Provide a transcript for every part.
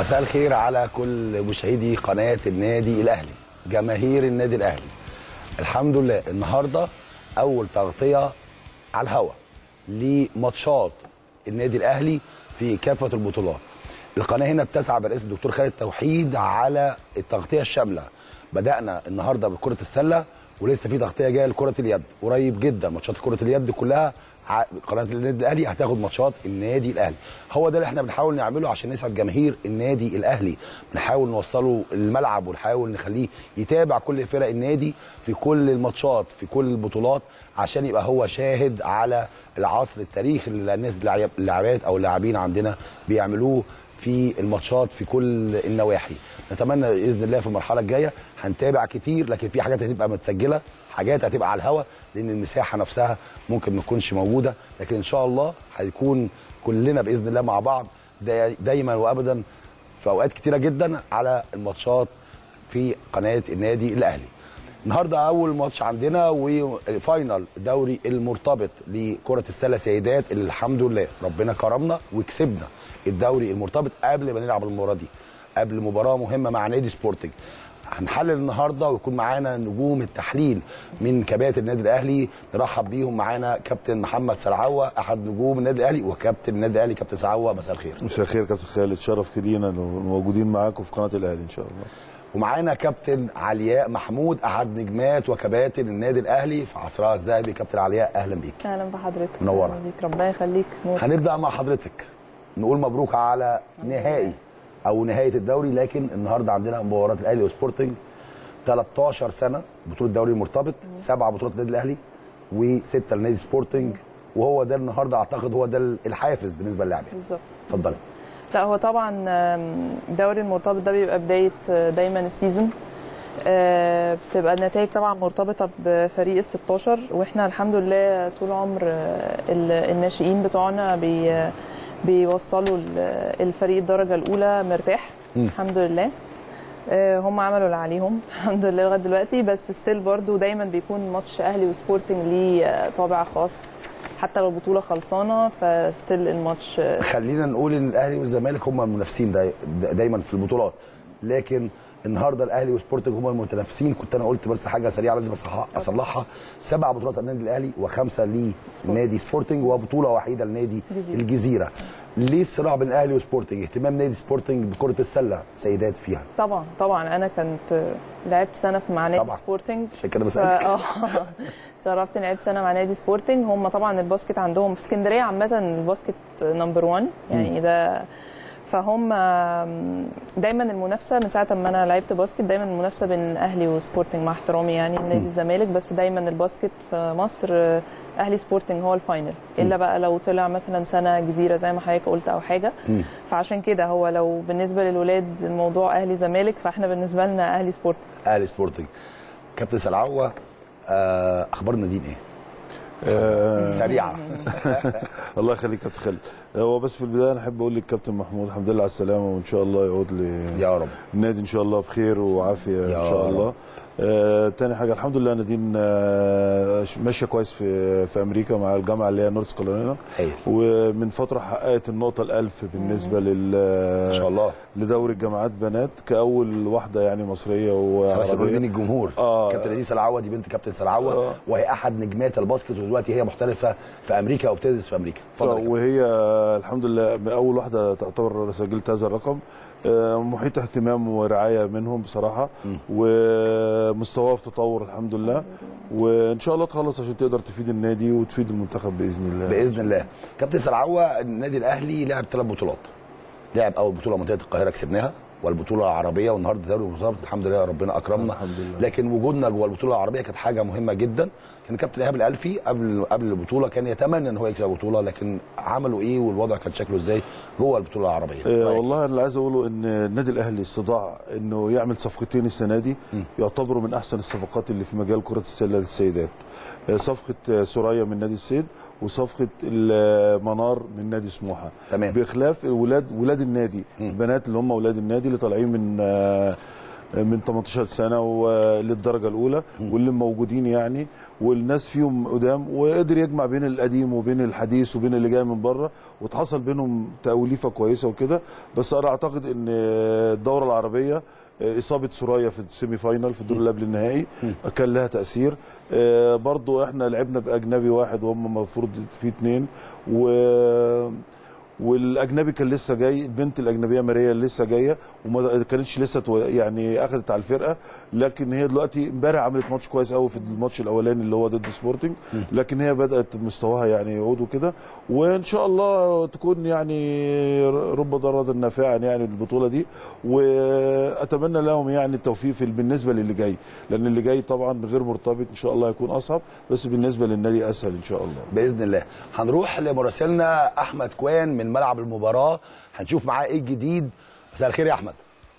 مساء الخير على كل مشاهدي قناه النادي الاهلي جماهير النادي الاهلي الحمد لله النهارده اول تغطيه على الهوا لماتشات النادي الاهلي في كافه البطولات القناه هنا بتسعى برئاسه الدكتور خالد توحيد على التغطيه الشامله بدانا النهارده بكره السله ولسه في تغطيه جايه لكره اليد قريب جدا ماتشات كره اليد كلها ع- قناه النادي الاهلي هتاخد ماتشات النادي الاهلي هو ده اللي احنا بنحاول نعمله عشان نسعد جماهير النادي الاهلي بنحاول نوصله الملعب ونحاول نخليه يتابع كل فرق النادي في كل الماتشات في كل البطولات عشان يبقى هو شاهد على العصر التاريخي اللي الناس اللاعب- اللاعبات او اللاعبين عندنا بيعملوه في الماتشات في كل النواحي نتمنى باذن الله في المرحله الجايه هنتابع كتير لكن في حاجات هتبقى متسجله حاجات هتبقى على الهوا لان المساحه نفسها ممكن ما تكونش موجوده لكن ان شاء الله هيكون كلنا باذن الله مع بعض دا- دايما وابدا في اوقات كتيره جدا على الماتشات في قناه النادي الاهلي النهارده اول ماتش عندنا وفاينل دوري المرتبط لكره السله سيدات اللي الحمد لله ربنا كرمنا وكسبنا الدوري المرتبط قبل ما نلعب المباراه دي قبل مباراه مهمه مع نادي سبورتنج هنحلل النهارده ويكون معانا نجوم التحليل من كباتن النادي الاهلي نرحب بيهم معانا كابتن محمد سرعوه احد نجوم النادي الاهلي وكابتن النادي الاهلي كابتن سرعوه مساء الخير مساء الخير كابتن خالد شرف لينا إنه موجودين معاكم في قناه الاهلي ان شاء الله ومعانا كابتن علياء محمود احد نجمات وكباتن النادي الاهلي في عصرها الذهبي كابتن علياء اهلا بيك اهلا بحضرتك منورة. أهلاً بيك ربنا يخليك نور هنبدا مع حضرتك نقول مبروك على نهائي او نهايه الدوري لكن النهارده عندنا مباراه الاهلي وسبورتنج 13 سنه بطوله الدوري المرتبط سبعه بطولات النادي الاهلي وسته لنادي سبورتنج وهو ده النهارده اعتقد هو ده الحافز بالنسبه للاعبين بالظبط اتفضلي لا هو طبعا آم، دوري المرتبط ده بيبقى بدايه آه، دايما السيزون آه، بتبقى النتائج طبعا مرتبطه بفريق ال 16 واحنا الحمد لله طول عمر آه، ال- الناشئين بتوعنا بي آه، بيوصلوا ال- الفريق الدرجه الاولى مرتاح الحمد لله آه، هم عملوا اللي عليهم الحمد لله لغايه دلوقتي بس ستيل برضو دايما بيكون ماتش اهلي وسبورتنج ليه آه، طابع خاص حتى لو البطوله خلصانه فستيل الماتش آه، خلينا نقول ان الاهلي والزمالك هم المنافسين داي دا دايما في البطولات لكن النهارده الاهلي وسبورتنج هم المتنافسين كنت انا قلت بس حاجه سريعه لازم أصحح- اصلحها سبع بطولات النادي الاهلي وخمسه لنادي سبورتنج وبطوله وحيده لنادي جزيرة. الجزيره ليه الصراع بين الاهلي وسبورتنج اهتمام نادي سبورتنج بكره السله سيدات فيها طبعا طبعا انا كنت لعبت سنه مع نادي طبعاً. سبورتنج عشان كده ف... بسالك اه شرفت لعبت سنه مع نادي سبورتنج هم طبعا الباسكت عندهم في اسكندريه عامه الباسكت نمبر 1 يعني ده فهم دايما المنافسه من ساعه ما انا لعبت باسكت دايما المنافسه بين اهلي وسبورتنج مع احترامي يعني نادي الزمالك بس دايما الباسكت في مصر آه، اهلي سبورتنج هو الفاينل الا بقى لو طلع مثلا سنه جزيره زي ما حضرتك قلت او حاجه فعشان كده هو لو بالنسبه للولاد الموضوع اهلي زمالك فاحنا بالنسبه لنا اهلي سبورتنج اهلي سبورتنج كابتن سلعوه آه اخبار الناديين ايه؟ آه سريعه الله يخليك كابتن خالد هو بس في البدايه انا احب اقول للكابتن محمود الحمد لله على السلامه وان شاء الله يعود يا رب للنادي ان شاء الله بخير وعافيه يا ان شاء رب. الله آه تاني حاجه الحمد لله نادين آه ماشيه كويس في في امريكا مع الجامعه اللي هي نورث كارولينا ايوه ومن فتره حققت النقطه الألف بالنسبه لل ما شاء الله لدوري الجامعات بنات كاول واحده يعني مصريه بس بين وعربيه الجمهور آه. كابتن اديس العوه دي بنت كابتن سلعوه آه. وهي احد نجمات الباسكت ودلوقتي هي محترفه في امريكا وبتدرس في امريكا اتفضل يا كابتن. وهي الحمد لله اول واحده تعتبر سجلت هذا الرقم آه، محيط اهتمام ورعايه منهم بصراحه ومستواه في تطور الحمد لله وان شاء الله تخلص عشان تقدر تفيد النادي وتفيد المنتخب باذن الله باذن الله كابتن سلعوه النادي الاهلي لعب ثلاث بطولات لعب اول بطوله منطقه القاهره كسبناها والبطوله العربيه والنهارده دوري المرتبط الحمد لله ربنا اكرمنا الحمد لله. لكن وجودنا جوه البطوله العربيه كانت حاجه مهمه جدا كان كابتن ايهاب الالفي قبل قبل البطوله كان يتمنى ان هو يكسب البطوله لكن عملوا ايه والوضع كان شكله ازاي جوه البطوله العربيه آه، رأيك؟ والله انا اللي عايز اقوله ان النادي الاهلي استطاع انه يعمل صفقتين السنه دي يعتبروا من احسن الصفقات اللي في مجال كره السله للسيدات آه، صفقه آه، سوريا من نادي السيد وصفقه المنار من نادي سموحه تمام. بخلاف ولاد ولاد النادي البنات اللي هم ولاد النادي اللي طالعين من آه، من 18 سنه وللدرجه الاولى واللي موجودين يعني والناس فيهم قدام وقدر يجمع بين القديم وبين الحديث وبين اللي جاي من بره وتحصل بينهم توليفه كويسه وكده بس انا اعتقد ان الدوره العربيه اصابه سوريا في السيمي فاينال في الدور اللي قبل النهائي كان لها تاثير آه، برضو احنا لعبنا باجنبي واحد وهم المفروض في اثنين و والاجنبي كان لسه جاي البنت الاجنبيه ماريا لسه جايه وما كانتش لسه تو- يعني اخذت على الفرقه لكن هي دلوقتي امبارح عملت ماتش كويس قوي في الماتش الاولاني اللي هو ضد سبورتنج لكن هي بدات مستواها يعني يعود وكده وان شاء الله تكون يعني رب ضاره نافعا يعني البطوله دي واتمنى لهم يعني التوفيق في بالنسبه للي جاي لان اللي جاي طبعا غير مرتبط ان شاء الله هيكون اصعب بس بالنسبه للنادي اسهل ان شاء الله باذن الله هنروح لمراسلنا احمد كوان من ملعب المباراه هنشوف معاه ايه الجديد مساء الخير يا احمد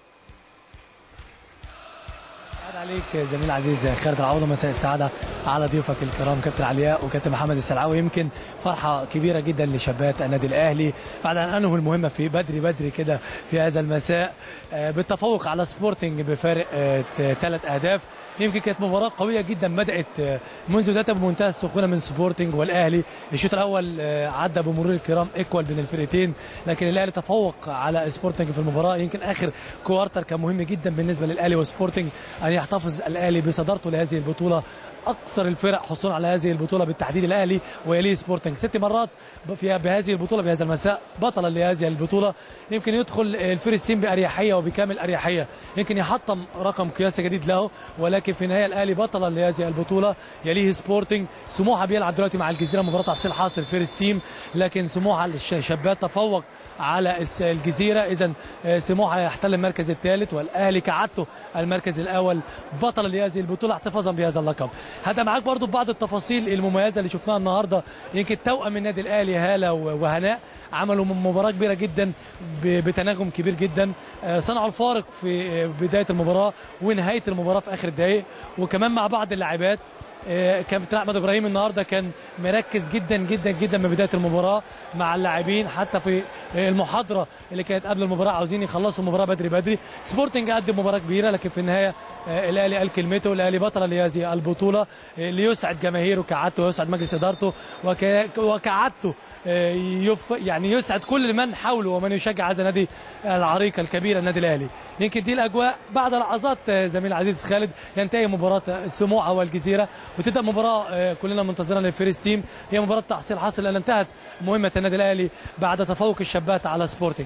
سعد عليك زميل عزيز خالد العوضه مساء السعاده على ضيوفك الكرام كابتن علياء وكابتن محمد السلعاوي يمكن فرحه كبيره جدا لشابات النادي الاهلي بعد ان انهوا المهمه في بدري بدري كده في هذا المساء آه، بالتفوق على سبورتنج بفارق ثلاث اهداف يمكن كانت مباراه قويه جدا بدات آه، منذ بدايتها بمنتهى السخونه من سبورتنج والاهلي الشوط الاول آه، عدى بمرور الكرام ايكوال بين الفرقتين لكن الاهلي تفوق على سبورتنج في المباراه يمكن اخر كوارتر كان مهم جدا بالنسبه للاهلي وسبورتنج ان يحتفظ الاهلي بصدارته لهذه البطوله اكثر الفرق حصولا على هذه البطوله بالتحديد الاهلي ويليه سبورتنج ست مرات فيها بهذه البطوله بهذا المساء بطلا لهذه البطوله يمكن يدخل الفيرست تيم باريحيه وبكامل اريحيه يمكن يحطم رقم قياسي جديد له ولكن في النهايه الاهلي بطلا لهذه البطوله يليه سبورتنج سموحه بيلعب دلوقتي مع الجزيره مباراه تحصيل حاصل فيرست تيم لكن سموحه الشابات تفوق على الس- الجزيره اذا آه، سموحه يحتل المركز الثالث والاهلي كعادته المركز الاول بطل لهذه البطوله احتفاظا بهذا اللقب هذا معاك برضو بعض التفاصيل المميزه اللي شفناها النهارده يمكن توأم النادي الاهلي هاله و- وهناء عملوا م- مباراه كبيره جدا ب- بتناغم كبير جدا آه، صنعوا الفارق في آه، بدايه المباراه ونهايه المباراه في اخر الدقائق وكمان مع بعض اللاعبات آه، كابتن احمد ابراهيم النهارده كان مركز جدا جدا جدا من بدايه المباراه مع اللاعبين حتى في آه، المحاضره اللي كانت قبل المباراه عاوزين يخلصوا المباراه بدري بدري سبورتنج قدم مباراه كبيره لكن في النهايه آه، الاهلي قال كلمته الاهلي بطل لهذه البطوله آه، ليسعد جماهيره كعادته ويسعد مجلس ادارته وك- وكعادته آه، يف يعني يسعد كل من حوله ومن يشجع هذا النادي العريق الكبير النادي الاهلي يمكن دي الاجواء بعد لحظات آه، زميل العزيز خالد ينتهي مباراه سموحه والجزيره وتبدا مباراه آه، كلنا منتظرها للفيرست تيم هي مباراه تحصيل حاصل لان انتهت مهمه النادي الاهلي بعد تفوق الشابات على سبورتنج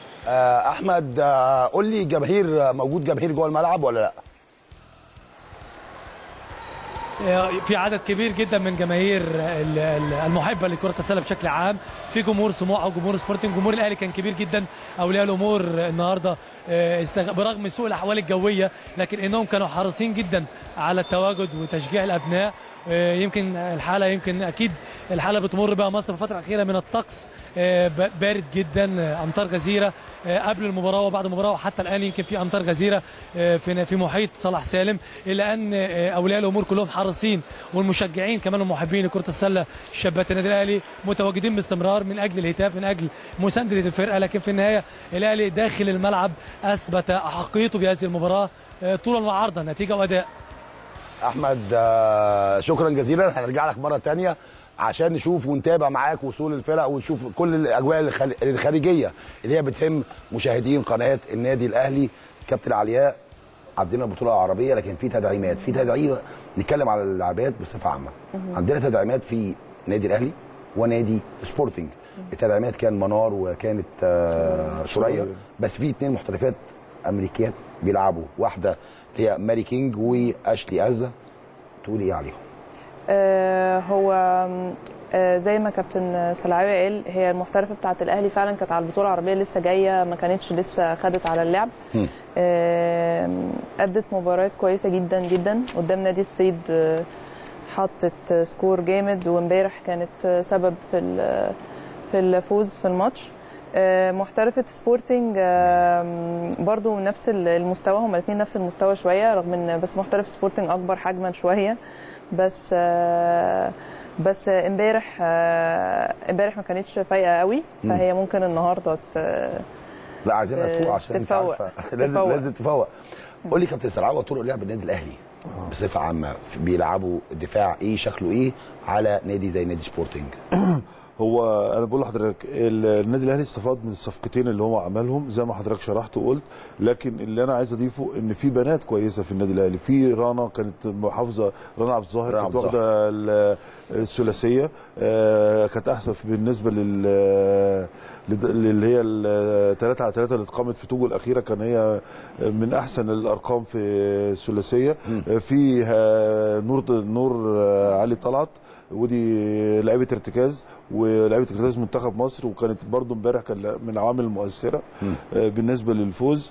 آه، احمد آه، قول لي جماهير آه، موجود جماهير جوه الملعب ولا لا في عدد كبير جدا من جماهير ال- ال- المحبه لكره السله بشكل عام في جمهور سموحه وجمهور سبورتنج جمهور الاهلي كان كبير جدا اولياء الامور النهارده آه، استغ- برغم سوء الاحوال الجويه لكن انهم كانوا حريصين جدا على التواجد وتشجيع الابناء آه، يمكن الحاله يمكن اكيد الحاله بتمر بها مصر في الفتره الاخيره من الطقس آه، ب- بارد جدا آه، امطار غزيره آه، قبل المباراه وبعد المباراه وحتى الان يمكن في امطار غزيره آه، في في محيط صلاح سالم الا ان آه، اولياء الامور كلهم حريصين والمشجعين كمان ومحبين لكره السله شابات النادي الاهلي متواجدين باستمرار من اجل الهتاف من اجل مسانده الفرقه لكن في النهايه الاهلي داخل الملعب اثبت احقيته بهذه المباراه آه، طولا وعرضا نتيجه واداء احمد آه، شكرا جزيلا هنرجع لك مره تانية عشان نشوف ونتابع معاك وصول الفرق ونشوف كل الاجواء الخل- الخارجيه اللي هي بتهم مشاهدين قناه النادي الاهلي كابتن علياء عندنا البطوله العربيه لكن في تدعيمات في تدعيم نتكلم على اللاعبات بصفه عامه عندنا تدعيمات في نادي الاهلي ونادي سبورتنج التدعيمات كان منار وكانت آه، سوريا بس في اثنين محترفات امريكيات بيلعبوا واحده اللي هي ماري كينج واشلي ازا تقولي ايه عليهم آه، هو آه، زي ما كابتن سلعاوي قال هي المحترفه بتاعه الاهلي فعلا كانت على البطوله العربيه لسه جايه ما كانتش لسه خدت على اللعب مم. آه، ادت مباريات كويسه جدا جدا قدام نادي الصيد آه، حطت سكور جامد وامبارح كانت سبب في ال- في الفوز في الماتش آه، محترفة سبورتنج آه، برضو نفس المستوى هما الاثنين نفس المستوى شوية رغم ان بس محترف سبورتنج اكبر حجما شوية بس آه، بس امبارح آه، امبارح ما كانتش فايقة قوي فهي ممكن النهارده ت- لا عايزينها ت- تفوق عشان انت تفوق. عارفه لازم تفوق. لازم تفوق قول لي كابتن سرعاوه طرق لعب النادي الاهلي بصفه عامه في- بيلعبوا الدفاع ايه شكله ايه على نادي زي نادي سبورتنج هو انا بقول لحضرتك ال- النادي الاهلي استفاد من الصفقتين اللي هو عملهم زي ما حضرتك شرحت وقلت لكن اللي انا عايز اضيفه ان في بنات كويسه في النادي الاهلي في رنا كانت محافظه رنا عبد الظاهر رنا كانت عبد واخده ال- الثلاثيه آه، كانت احسن في- بالنسبه لل لد- اللي هي الثلاثة على ثلاثة اللي اتقامت في توجو الأخيرة كان هي من أحسن الأرقام في الثلاثية في آه، نور نور آه، علي طلعت ودي لعيبه ارتكاز ولعيبه ارتكاز منتخب مصر وكانت برضو امبارح كان من العوامل المؤثره آه، بالنسبه للفوز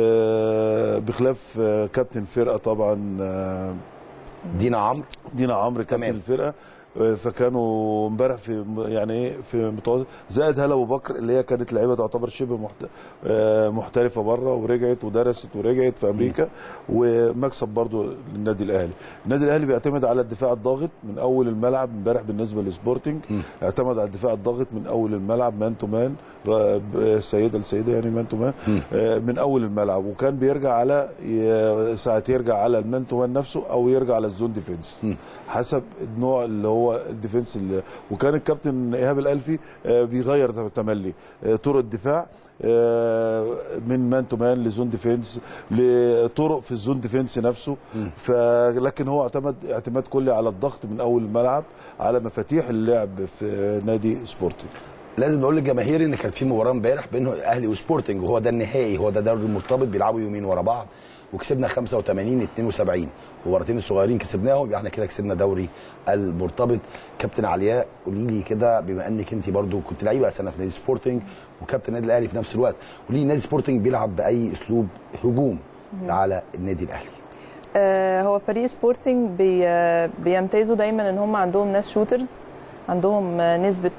آه، بخلاف آه، كابتن الفرقه طبعا آه، دينا عمرو دينا عمرو كابتن تمام. الفرقه آه، فكانوا امبارح في يعني ايه في متوسط زائد هلا ابو بكر اللي هي كانت لعيبه تعتبر شبه محت- آه، محترفه بره ورجعت ودرست ورجعت في امريكا ومكسب برضو للنادي الاهلي النادي الاهلي بيعتمد على الدفاع الضاغط من اول الملعب امبارح بالنسبه لسبورتنج اعتمد على الدفاع الضاغط من اول الملعب مان تو مان را- ب- سيده لسيده يعني مان تو مان آه، من اول الملعب وكان بيرجع على ي- ساعات يرجع على المان تو مان نفسه او يرجع على الزون ديفنس حسب النوع اللي هو الديفنس اللي وكان الكابتن ايهاب الالفي آه، بيغير تملي آه، طرق الدفاع آه، من مان تو مان لزون ديفنس لطرق في الزون ديفنس نفسه فلكن هو اعتمد اعتماد كلي على الضغط من اول الملعب على مفاتيح اللعب في نادي سبورتنج لازم نقول للجماهير ان كان في مباراه امبارح بين الاهلي وسبورتنج وهو ده النهائي هو ده دوري المرتبط بيلعبوا يومين ورا بعض وكسبنا 85 72 المباراتين الصغيرين كسبناهم يبقى احنا كده كسبنا دوري المرتبط كابتن علياء قولي لي كده بما انك انت برضو كنت لعيبه سنه في نادي سبورتنج وكابتن النادي الاهلي في نفس الوقت قولي لي نادي سبورتنج بيلعب باي اسلوب هجوم على النادي الاهلي آه، هو فريق سبورتنج بي آه، بيمتازوا دايما ان هم عندهم ناس شوترز عندهم آه، نسبه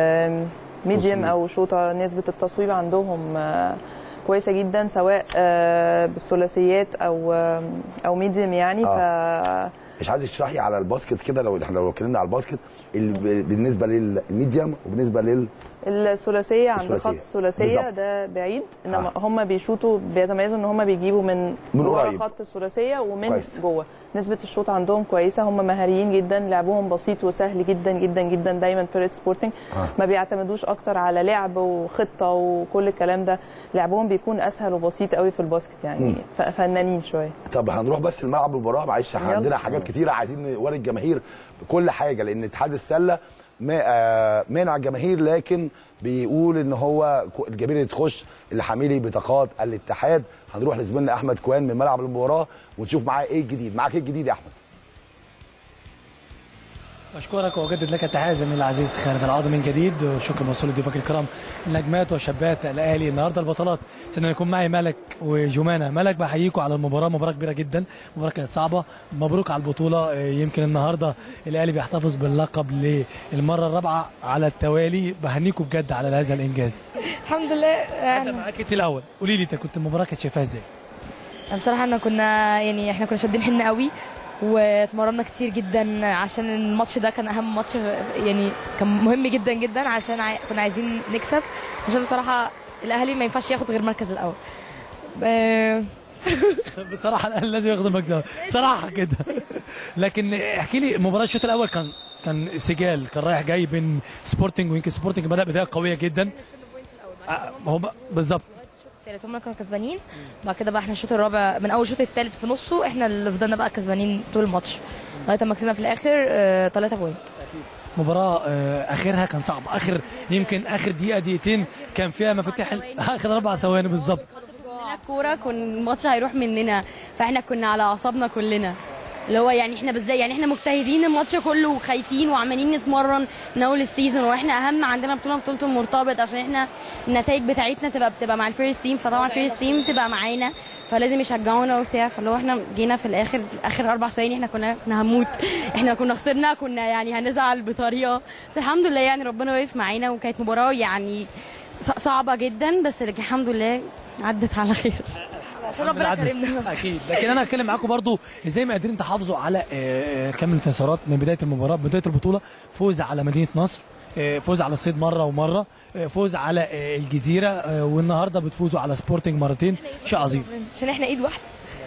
ميديوم تصويب. او شوطه نسبه التصويب عندهم آه، كويسه جدا سواء آه، بالثلاثيات او آه، او ميديوم يعني ف مش عايز تشرحي على الباسكت كده لو احنا لو اتكلمنا على الباسكت اللي بالنسبه للميديم وبالنسبه لل الثلاثيه عند الثلاثية. خط الثلاثيه بالظبط. ده بعيد انما آه. هم بيشوطوا بيتميزوا ان هم بيجيبوا من من ورا قريب. خط الثلاثيه ومن كويس. جوه نسبه الشوط عندهم كويسه هم مهاريين جدا لعبهم بسيط وسهل جدا جدا جدا دايما فرقه سبورتنج آه. ما بيعتمدوش اكتر على لعب وخطه وكل الكلام ده لعبهم بيكون اسهل وبسيط قوي في الباسكت يعني ف- فنانين شويه طب هنروح بس الملعب المباراه معلش إحنا يلا. عندنا حاجات كتيره عايزين نوري الجماهير كل حاجه لان اتحاد السله ما- آه، مانع الجماهير لكن بيقول ان هو ك- الجماهير اللي تخش اللي حاملي بطاقات الاتحاد هنروح لزميلنا احمد كوان من ملعب المباراه ونشوف معاه ايه الجديد معاك ايه الجديد يا احمد أشكرك وأجدد لك التحية زميلي العزيز خالد العوض من جديد وشكر موصول لضيوفك الكرام نجمات وشابات الأهلي النهارده البطلات سنة يكون معي ملك وجمانة ملك بحييكم على المباراة مباراة كبيرة جدا مباراة كانت صعبة مبروك على البطولة آه، يمكن النهارده الأهلي بيحتفظ باللقب للمرة الرابعة على التوالي بهنيكم بجد على هذا الإنجاز الحمد لله أنا يعني معاك انت الأول قولي لي أنت كنت المباراة كانت شايفاها إزاي؟ بصراحه احنا كنا يعني احنا كنا شادين حيلنا قوي واتمرنا كتير جدا عشان الماتش ده كان اهم ماتش يعني كان مهم جدا جدا عشان عاي... كنا عايزين نكسب عشان بصراحه الاهلي ما ينفعش ياخد غير المركز الاول آه، بصراحه الاهلي لازم ياخد المكسب صراحه كده لكن احكي لي مباراه الشوط الاول كان كان سجال كان رايح جاي بين سبورتنج ويمكن سبورتنج بدا بدايه قويه جدا آه، هو ب- بالظبط التالت هم كانوا كسبانين بعد كده بقى احنا الشوط الرابع من اول الشوط التالت في نصه احنا اللي فضلنا بقى كسبانين طول الماتش لغايه ما كسبنا في الاخر 3 بوينت مباراه آه، اخرها كان صعب اخر يمكن اخر دقيقه دقيقتين كان فيها مفاتيح ال- اخر اربع ثواني بالظبط عندنا الكوره كن الماتش هيروح مننا فاحنا كنا على اعصابنا كلنا اللي هو يعني احنا بالذات يعني احنا مجتهدين الماتش كله وخايفين وعمالين نتمرن من اول السيزون واحنا اهم عندنا بطوله بطوله المرتبط عشان احنا النتائج بتاعتنا تبقى بتبقى مع الفيرست تيم فطبعا الفيرست تيم تبقى معانا فلازم يشجعونا وبتاع فاللي هو احنا جينا في الاخر اخر اربع ثواني احنا كنا كنا هموت احنا لو كنا خسرنا كنا يعني هنزعل بطريقه بس الحمد لله يعني ربنا وقف معانا وكانت مباراه يعني ص- صعبه جدا بس الحمد لله عدت على خير عشان ربنا بالعدل. كرمنا اكيد لكن انا هتكلم معاكم برضو ازاي ما قادرين تحافظوا على آه، آه، كم انتصارات من بدايه المباراه بدايه البطوله فوز على مدينه نصر آه، فوز على الصيد مره ومره آه، فوز على آه، الجزيره آه، والنهارده بتفوزوا على سبورتنج مرتين شيء عظيم عشان احنا ايد واحده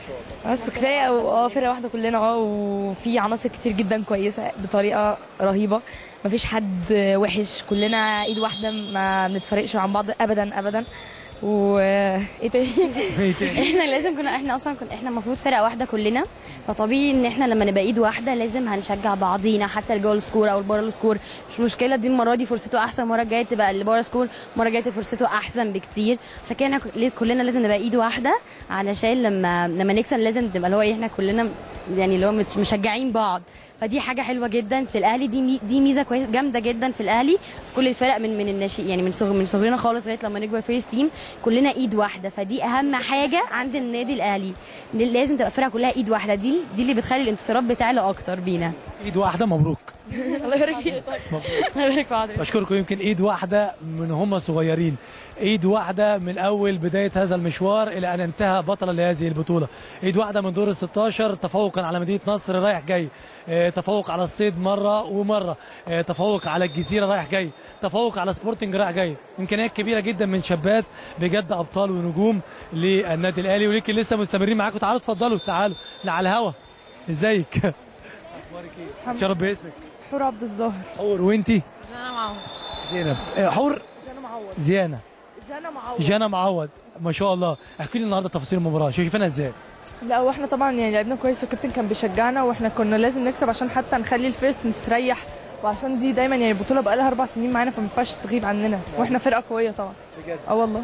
بس كفايه أو- اه فرقه واحده كلنا اه وفي عناصر كتير جدا كويسه بطريقه رهيبه مفيش حد وحش كلنا ايد واحده ما بنتفرقش عن بعض ابدا ابدا و ايه تاني ايه تاني احنا لازم كنا احنا اصلا كنا احنا المفروض فرقه واحده كلنا فطبيعي ان احنا لما نبقى ايد واحده لازم هنشجع بعضينا حتى اللي جوه السكور او اللي بره السكور مش مشكله دي المره دي فرصته احسن المره الجايه تبقى اللي بره السكور المره الجايه تبقى فرصته احسن بكتير عشان كده احنا ك- كلنا لازم نبقى ايد واحده علشان لما لما نكسب لازم نبقى اللي هو ايه احنا كلنا يعني اللي هو مش- مشجعين بعض فدي حاجه حلوه جدا في الاهلي دي مي دي ميزه كويسه جامده جدا في الاهلي في كل الفرق من من الناشئ يعني من صغر من صغرنا خالص لغايه لما نكبر فيرست تيم كلنا ايد واحده فدي اهم حاجه عند النادي الاهلي إن لازم تبقى فرقه كلها ايد واحده دي دي اللي بتخلي الانتصارات بتعلى اكتر بينا ايد واحده مبروك الله يبارك فيك الله يبارك في حضرتك بشكركم يمكن ايد واحده من هم صغيرين ايد واحده من اول بدايه هذا المشوار الى ان انتهى بطلا لهذه البطوله ايد واحده من دور ال 16 تفوقا على مدينه نصر رايح جاي آه، تفوق على الصيد مره ومره آه، تفوق على الجزيره رايح جاي تفوق على سبورتنج رايح جاي امكانيات كبيره جدا من شابات بجد ابطال ونجوم للنادي الاهلي ولكن لسه مستمرين معاكم تعالوا اتفضلوا تعالوا على الهوا ازيك اخبارك ايه شرف باسمك حور عبد الظاهر حور وانتي جانا معوض زينب آه، حور جانا معوض زيانه جانا معوض جانا معوض ما شاء الله احكي لي النهارده تفاصيل المباراه شايفينها ازاي لا واحنا طبعا يعني لعبنا كويس والكابتن كان بيشجعنا واحنا كنا لازم نكسب عشان حتى نخلي الفيرست مستريح وعشان دي دايما يعني البطوله بقى لها اربع سنين معانا فما ينفعش تغيب عننا واحنا فرقه قويه طبعا اه والله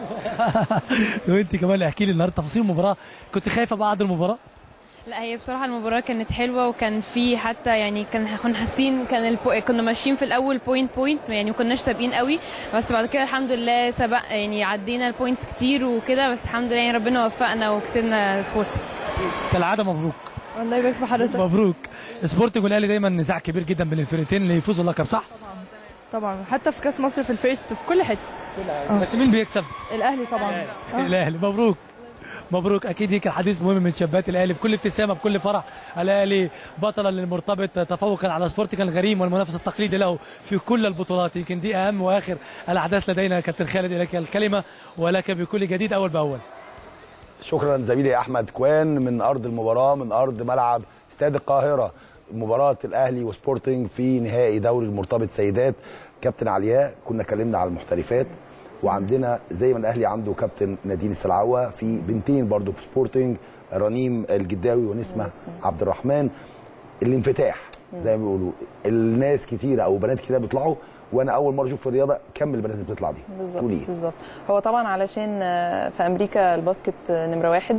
وانت كمان احكي لي النهارده تفاصيل المباراه كنت خايفه بعد المباراه لا هي بصراحة المباراة كانت حلوة وكان في حتى يعني كان كنا حاسين كان البو... كنا ماشيين في الأول بوينت بوينت يعني ما كناش سابقين قوي بس بعد كده الحمد لله سبق يعني عدينا البوينتس كتير وكده بس الحمد لله يعني ربنا وفقنا وكسبنا سبورت كالعاده مبروك الله يبارك في حضرتك مبروك سبورتنج والاهلي دايما نزاع كبير جدا بين الفرقتين اللي يفوزوا اللقب صح طبعا حتى في كاس مصر في الفيرست في كل حته آه. بس مين بيكسب الاهلي طبعا آه. الاهلي مبروك مبروك اكيد هيك الحديث مهم من شابات الاهلي بكل ابتسامه بكل فرح الاهلي بطلا للمرتبط تفوقا على سبورتنج الغريم والمنافس التقليدي له في كل البطولات يمكن دي اهم واخر الاحداث لدينا كابتن خالد اليك الكلمه ولك بكل جديد اول باول شكرا زميلي احمد كوان من ارض المباراه من ارض ملعب استاد القاهره مباراه الاهلي وسبورتنج في نهائي دوري المرتبط سيدات كابتن علياء كنا اتكلمنا على المحترفات وعندنا زي ما الاهلي عنده كابتن نادين السلعوه في بنتين برضو في سبورتنج رنيم الجداوي ونسمه عبد الرحمن الانفتاح زي ما بيقولوا الناس كتيره او بنات كتيره بيطلعوا وانا اول مره اشوف في الرياضه كم البنات اللي بتطلع دي بالظبط تقول ايه؟ بالظبط هو طبعا علشان آه، في امريكا الباسكت آه، نمره واحد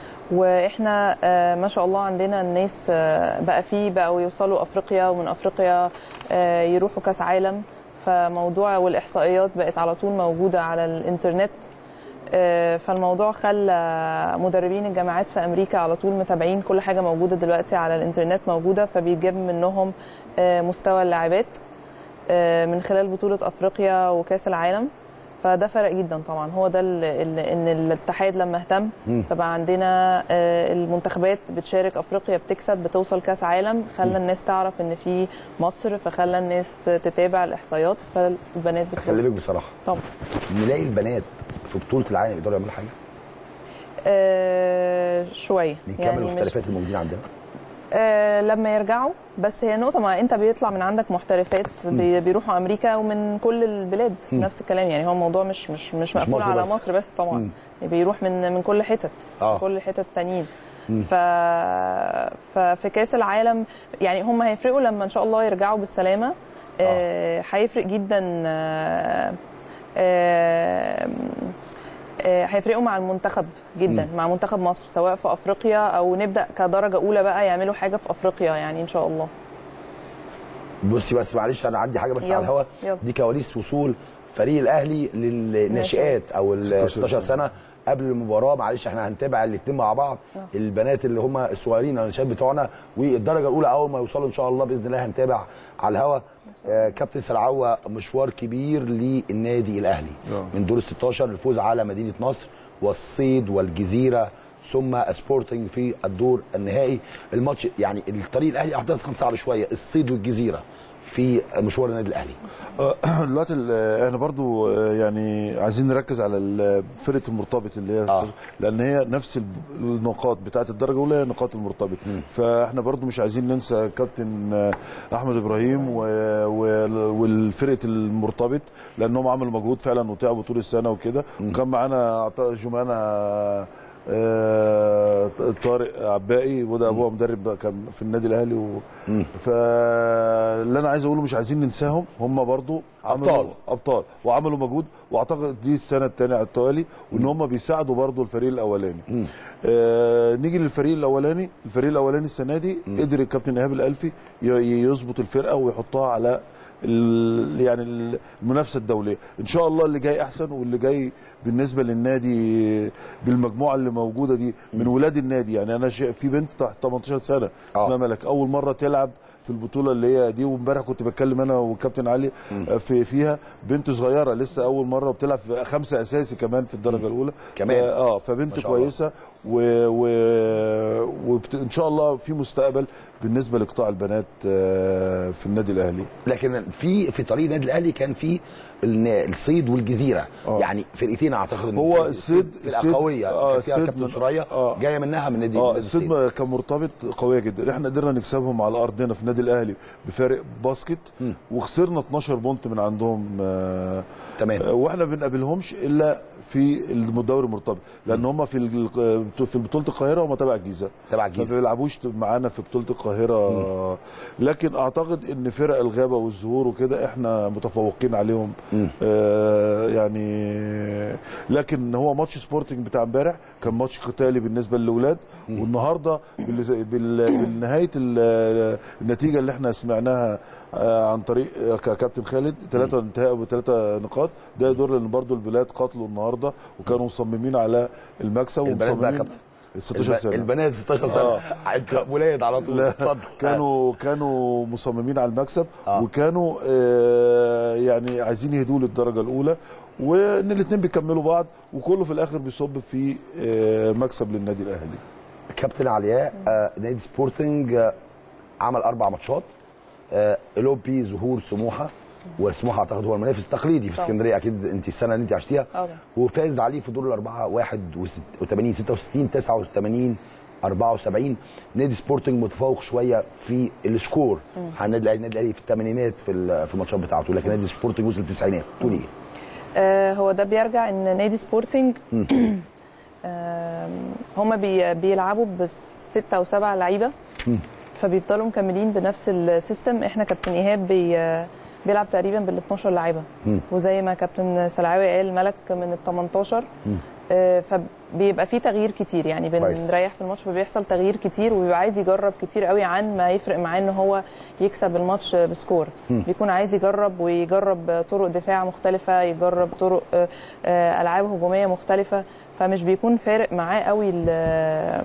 واحنا آه، ما شاء الله عندنا الناس آه، بقى فيه بقوا يوصلوا افريقيا ومن افريقيا آه، يروحوا كاس عالم فموضوع والاحصائيات بقت على طول موجوده على الانترنت آه، فالموضوع خلى مدربين الجامعات في امريكا على طول متابعين كل حاجه موجوده دلوقتي على الانترنت موجوده فبيجيب منهم آه، مستوى اللاعبات آه، من خلال بطوله افريقيا وكاس العالم فده فرق جدا طبعا هو ده ال- ال- ان الاتحاد لما اهتم مم. فبقى عندنا آه، المنتخبات بتشارك افريقيا بتكسب بتوصل كاس عالم خلى الناس تعرف ان في مصر فخلى الناس تتابع الاحصائيات فالبنات بتروح اكلمك بصراحه طبعا نلاقي البنات في بطوله العالم يقدروا يعملوا حاجه آه شويه من كامل يعني مش المحترفات الموجودين عندنا آه لما يرجعوا بس هي نقطة ما انت بيطلع من عندك محترفات بي- بيروحوا امريكا ومن كل البلاد مم. نفس الكلام يعني هو الموضوع مش مش مش مقفول مصر على بس. مصر بس طبعا مم. بيروح من من كل حتت آه. من كل حتت تانيين مم. ف... ففي كاس العالم يعني هم هيفرقوا لما ان شاء الله يرجعوا بالسلامة آه، هيفرق جدا آه، آه، آه، هيفرقوا مع المنتخب جدا مم. مع منتخب مصر سواء في افريقيا او نبدا كدرجه اولى بقى يعملوا حاجه في افريقيا يعني ان شاء الله بصي بس معلش انا عندي حاجه بس يلا، على الهوا يلا. دي كواليس وصول فريق الاهلي للناشئات او ال 16 16 سنه قبل المباراه معلش احنا هنتابع الاثنين مع بعض البنات اللي هم الصغيرين او الناشئات بتوعنا والدرجه الاولى اول ما يوصلوا ان شاء الله باذن الله هنتابع على الهوا آه كابتن سلعوه مشوار كبير للنادي الاهلي آه. من دور ال 16 الفوز على مدينه نصر والصيد والجزيره ثم سبورتنج في الدور النهائي الماتش يعني الطريق الاهلي اعتقد كان صعب شويه الصيد والجزيره في مشوار النادي الاهلي آه، دلوقتي ال- احنا برضو آه، يعني عايزين نركز على ال- فرقه المرتبط اللي هي آه. لان هي نفس ال- النقاط بتاعه الدرجه الاولى هي نقاط المرتبط فاحنا برضو مش عايزين ننسى كابتن آه، احمد ابراهيم و- و- والفرقه المرتبط لانهم عملوا مجهود فعلا وتعبوا طول السنه وكده وكان معانا عطاء جمانه آه، طارق عباقي وده ابوه مدرب بقى كان في النادي الاهلي و... فاللي انا عايز اقوله مش عايزين ننساهم هم برضو عملوا أبطال. ابطال وعملوا مجهود واعتقد دي السنه الثانيه على التوالي وان هم بيساعدوا برضو الفريق الاولاني آه نيجي للفريق الاولاني الفريق الاولاني السنه دي قدر الكابتن ايهاب الالفي ي- يظبط الفرقه ويحطها على ال- يعني المنافسه الدوليه ان شاء الله اللي جاي احسن واللي جاي بالنسبه للنادي بالمجموعه اللي موجوده دي من ولاد النادي يعني انا شا- في بنت تحت 18 سنه آه. اسمها ملك اول مره تلعب في البطوله اللي هي دي وامبارح كنت بتكلم انا والكابتن علي آه، في فيها بنت صغيره لسه اول مره بتلعب في خمسه اساسي كمان في الدرجه الاولى كمان. ف- اه ما فبنت شاء الله. كويسه و... و... وبت... ان شاء الله في مستقبل بالنسبه لقطاع البنات آه، في النادي الاهلي لكن في في طريق النادي الاهلي كان في النا- الصيد والجزيره آه. يعني فرقتين اعتقد إن هو فرقة الصيد- فرقه الصيد- قويه آه، كان فيها الصيد كابتن من- سوريا آه. جايه منها من نادي اه نادي الصيد ما كان مرتبط قويه جدا احنا قدرنا نكسبهم على ارضنا في النادي الاهلي بفارق باسكت وخسرنا 12 بونت من عندهم آه تمام. آه، واحنا ما بنقابلهمش الا في الدوري المرتبط لان هم في ال- في بطوله القاهره هم تبع الجيزه تبع الجيزة. ما بيلعبوش معانا في بطوله القاهره لكن اعتقد ان فرق الغابه والزهور وكده احنا متفوقين عليهم آه يعني لكن هو ماتش سبورتنج بتاع امبارح كان ماتش قتالي بالنسبه للاولاد والنهارده بال- بال- بالنهايه ال- النتيجه اللي احنا سمعناها آه، عن طريق آه، ك- كابتن خالد ثلاثة انتهاء بثلاثة نقاط ده يدل ان برضو البلاد قاتلوا النهارده وكانوا مصممين على المكسب البنات بقى ومصممين كابتن 16 الب- سنه البنات 16 سنه آه. انت ولاد على طول لا اتفضل كانوا كانوا مصممين على المكسب آه. وكانوا آه يعني عايزين يهدوا للدرجه الاولى وان الاثنين بيكملوا بعض وكله في الاخر بيصب في آه مكسب للنادي الاهلي كابتن علياء آه نادي سبورتنج آه عمل اربع ماتشات آه الاوبي ظهور سموحه وسموحه اعتقد هو المنافس التقليدي في طبعا. اسكندريه اكيد انت السنه اللي انت عشتيها طبعا. وفاز عليه في دور الاربعه 81 66 89 74 نادي سبورتنج متفوق شويه في السكور على النادي الاهلي النادي الاهلي في الثمانينات في ال- في الماتشات بتاعته لكن نادي سبورتنج وصل التسعينات تقول ايه؟ آه، هو ده بيرجع ان نادي سبورتنج آم، هما بي بيلعبوا بستة او سبعة لعيبه فبيفضلوا مكملين بنفس السيستم احنا كابتن ايهاب بي بيلعب تقريبا بال 12 لعيبه وزي ما كابتن سلعاوي قال ملك من ال 18 آه، فبيبقى في تغيير كتير يعني كويس. بنريح في الماتش فبيحصل تغيير كتير وبيبقى عايز يجرب كتير قوي عن ما يفرق معاه ان هو يكسب الماتش بسكور بيكون عايز يجرب ويجرب طرق دفاع مختلفه يجرب طرق آه، آه، العاب هجوميه مختلفه فمش بيكون فارق معاه قوي ال-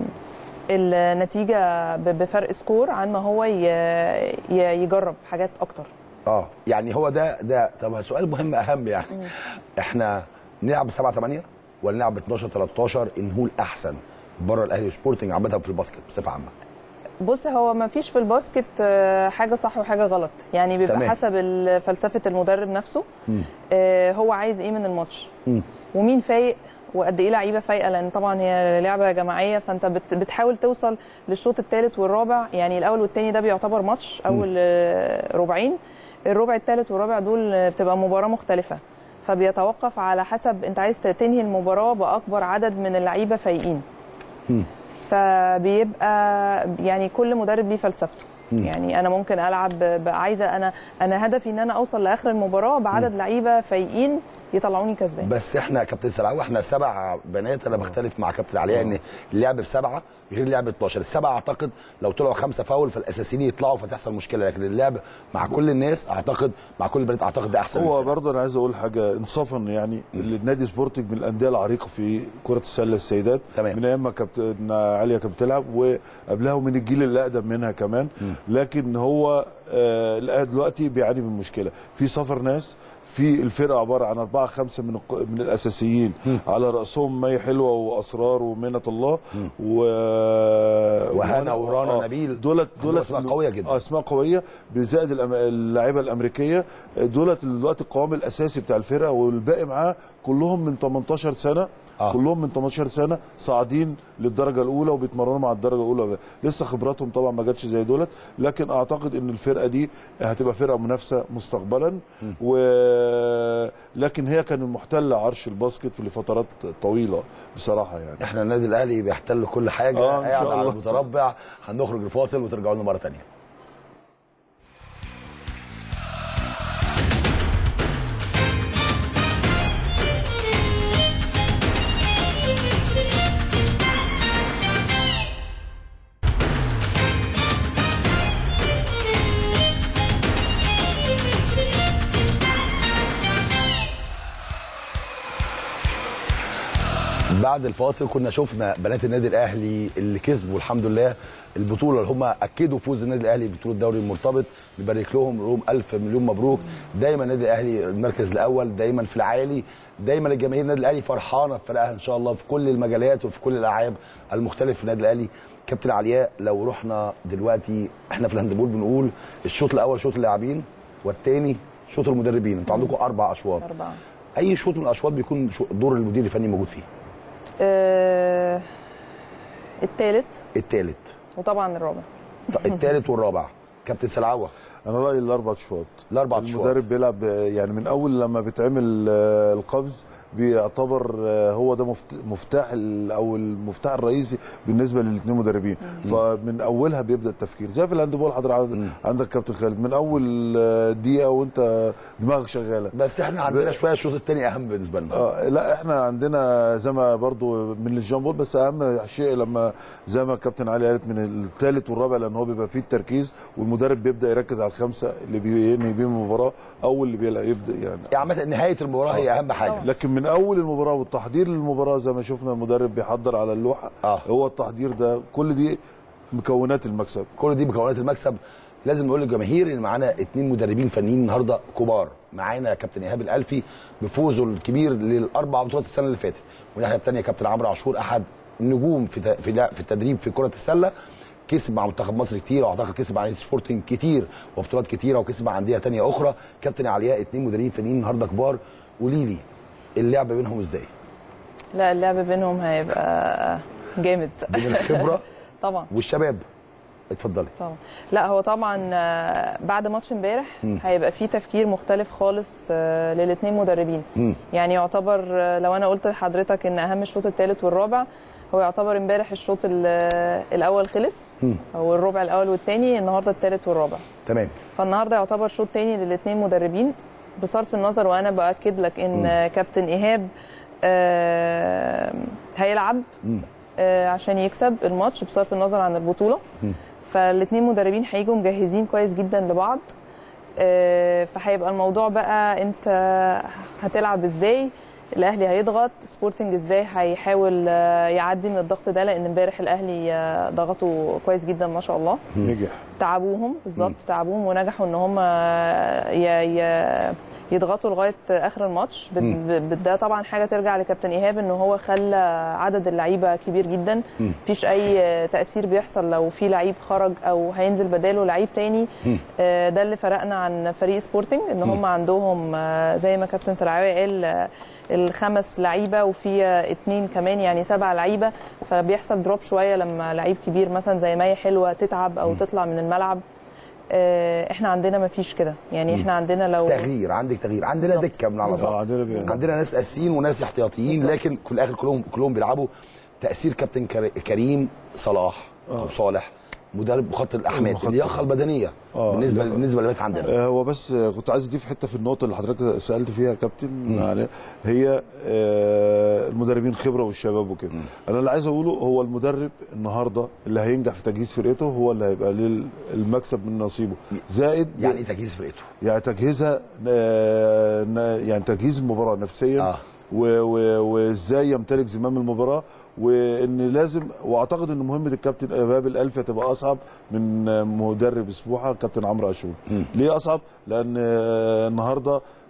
النتيجه ب- بفرق سكور عن ما هو ي- ي- يجرب حاجات اكتر اه يعني هو ده ده طب سؤال مهم اهم يعني احنا نلعب ب 7 8 ولا نلعب ب 12 13 نقول احسن بره الاهلي سبورتنج عامه في الباسكت بصفه عامه بص هو ما فيش في الباسكت آه، حاجه صح وحاجه غلط يعني بيبقى تمام. حسب ال- فلسفه المدرب نفسه آه، هو عايز ايه من الماتش ومين فايق وقد ايه لعيبه فايقه لان طبعا هي لعبه جماعيه فانت بت- بتحاول توصل للشوط الثالث والرابع يعني الاول والثاني ده بيعتبر ماتش اول آه، ربعين الربع الثالث والرابع دول آه، بتبقى مباراه مختلفه فبيتوقف على حسب انت عايز تنهي المباراه باكبر عدد من اللعيبه فايقين فبيبقى يعني كل مدرب ليه فلسفته يعني انا ممكن العب ب- عايزه انا انا هدفي ان انا اوصل لاخر المباراه بعدد لعيبه فايقين يطلعوني كسبان بس احنا يا كابتن سلعاوي احنا سبع بنات انا بختلف مع كابتن علياء ان اللعب بسبعه غير اللعب 12 السبعه اعتقد لو طلعوا خمسه فاول فالاساسيين يطلعوا فتحصل مشكله لكن اللعب مع كل الناس اعتقد مع كل البنات اعتقد ده احسن هو من الفرق. برضه انا عايز اقول حاجه انصافا يعني النادي سبورتنج من الانديه العريقه في كره السله السيدات تمام. من ايام ما كابتن عليا كانت بتلعب وقبلها ومن الجيل اللي اقدم منها كمان لكن هو آه الآن دلوقتي بيعاني من مشكله في سفر ناس في الفرقه عباره عن اربعه خمسه من الق- من الاساسيين على راسهم مي حلوه واسرار ومنه الله و وهنا وأنا- ورانا آه، نبيل. دولت عندهم دولت أسماء قوية جدا. اه اسماء قويه بزائد الأم- اللاعيبه الامريكيه دولت دلوقتي القوام الاساسي بتاع الفرقه والباقي معاه كلهم من 18 سنه آه. آه. كلهم من 18 سنه صاعدين للدرجه الاولى وبيتمرنوا مع الدرجه الاولى لسه خبراتهم طبعا ما جاتش زي دولت لكن اعتقد ان الفرقه دي هتبقى فرقه منافسه مستقبلا و لكن هي كانت محتله عرش الباسكت لفترات طويله بصراحه يعني احنا النادي الاهلي بيحتل كل حاجه آه، إن شاء قاعد على الله. المتربع هنخرج الفاصل وترجعوا لنا مره ثانيه بعد الفاصل كنا شفنا بنات النادي الاهلي اللي كسبوا الحمد لله البطوله اللي هم اكدوا فوز النادي الاهلي ببطوله الدوري المرتبط نبارك لهم نقول لهم الف مليون مبروك دايما النادي الاهلي المركز الاول دايما في العالي دايما الجماهير النادي الاهلي فرحانه في فرقها ان شاء الله في كل المجالات وفي كل الالعاب المختلفه في النادي الاهلي كابتن علياء لو رحنا دلوقتي احنا في الهاندبول بنقول الشوط الاول شوط اللاعبين والثاني شوط المدربين انتوا عندكم اربع اشواط أربعة اي شوط من الاشواط بيكون شو- دور المدير الفني موجود فيه آه الثالث الثالث وطبعا الرابع الثالث والرابع كابتن سلعوه انا رايي الاربع شوط الاربع اشواط المدرب بيلعب يعني من اول لما بيتعمل آه، القفز بيعتبر آه، هو ده مفت- مفتاح ال- او المفتاح الرئيسي بالنسبه للاثنين مدربين فمن اولها بيبدا التفكير زي في الهاندبول حضر عند- عندك كابتن خالد من اول آه، دقيقه وانت دماغك شغاله بس احنا عندنا شويه الشوط الثاني اهم بالنسبه لنا اه لا احنا عندنا زي ما برضو من الجامبول بس اهم شيء لما زي ما الكابتن علي قالت من الثالث والرابع لان هو بيبقى فيه التركيز والمدرب بيبدا يركز على الخمسه اللي بينهي بيهم المباراه او اللي بيلعب يبدا يعني يعني عامه نهايه المباراه هي اهم حاجه لكن من اول المباراه والتحضير للمباراه زي ما شفنا المدرب بيحضر على اللوحه آه. هو التحضير ده كل دي مكونات المكسب كل دي مكونات المكسب لازم نقول للجماهير ان معانا اثنين مدربين فنيين النهارده كبار معانا كابتن ايهاب الالفي بفوزه الكبير للاربع بطولات السنه اللي فاتت والناحيه الثانيه كابتن عمرو عاشور احد النجوم في ت- في لا- في التدريب في كره السله كسب مع منتخب مصر كتير واعتقد كسب مع نادي سبورتنج كتير وبطولات كتيره وكسب مع انديه ثانيه اخرى كابتن علياء اثنين مدربين فنيين النهارده كبار قولي لي اللعب بينهم ازاي؟ لا اللعب بينهم هيبقى جامد بين الخبره طبعا والشباب اتفضلي طبعا لا هو طبعا آه، بعد ماتش امبارح هيبقى في تفكير مختلف خالص للاثنين مدربين مم. يعني يعتبر آه، لو انا قلت لحضرتك ان اهم الشوط الثالث والرابع هو يعتبر امبارح الشوط ال- الاول خلص مم. او الربع الاول والثاني النهارده الثالث والرابع تمام فالنهارده يعتبر شوط تاني للاثنين مدربين بصرف النظر وانا باكد لك ان كابتن ايهاب آه، هيلعب مم. آه، عشان يكسب الماتش بصرف النظر عن البطوله فالاثنين مدربين هيجوا مجهزين كويس جدا لبعض آه، فهيبقى الموضوع بقى انت هتلعب ازاي الاهلي هيضغط سبورتنج ازاي هيحاول آه، يعدي من الضغط ده لان امبارح الاهلي آه، ضغطوا كويس جدا ما شاء الله نجح تعبوهم بالظبط تعبوهم ونجحوا ان هم ي- ي- يضغطوا لغايه اخر الماتش بت- ب- ده طبعا حاجه ترجع لكابتن ايهاب ان هو خلى عدد اللعيبه كبير جدا مفيش اي تاثير بيحصل لو في لعيب خرج او هينزل بداله لعيب تاني آه، ده اللي فرقنا عن فريق سبورتنج ان هم عندهم آه، زي ما كابتن سلعاوي قال آه، الخمس لعيبه وفي آه، اتنين كمان يعني سبع لعيبه فبيحصل دروب شويه لما لعيب كبير مثلا زي مي حلوه تتعب او تطلع من الملعب آه، احنا عندنا ما فيش كده يعني احنا عندنا لو تغيير عندك تغيير عندنا بالظبط. دكه من على بالظبط. بعض عندنا بي- عندنا ناس اساسيين وناس احتياطيين بالظبط. لكن في الاخر كلهم كلهم بيلعبوا تاثير كابتن كر- كريم صلاح او صالح مدرب خط الاحمال المخطط. اللياقه البدنيه آه، بالنسبه اللياقة. بالنسبه للبنات عندنا آه، هو بس آه، كنت عايز اضيف حته في النقطه اللي حضرتك سالت فيها يا كابتن علي هي آه، المدربين خبره والشباب وكده انا اللي عايز اقوله هو المدرب النهارده اللي هينجح في تجهيز فرقته هو اللي هيبقى ليه المكسب من نصيبه زائد يعني إيه تجهيز فرقته يعني تجهيزها آه، ن- يعني تجهيز المباراه نفسيا آه. و- و- وازاي يمتلك زمام المباراه وان لازم واعتقد ان مهمه الكابتن ايهاب الالفي هتبقى اصعب من مدرب سبوحه كابتن عمرو عاشور ليه اصعب لان آه، النهارده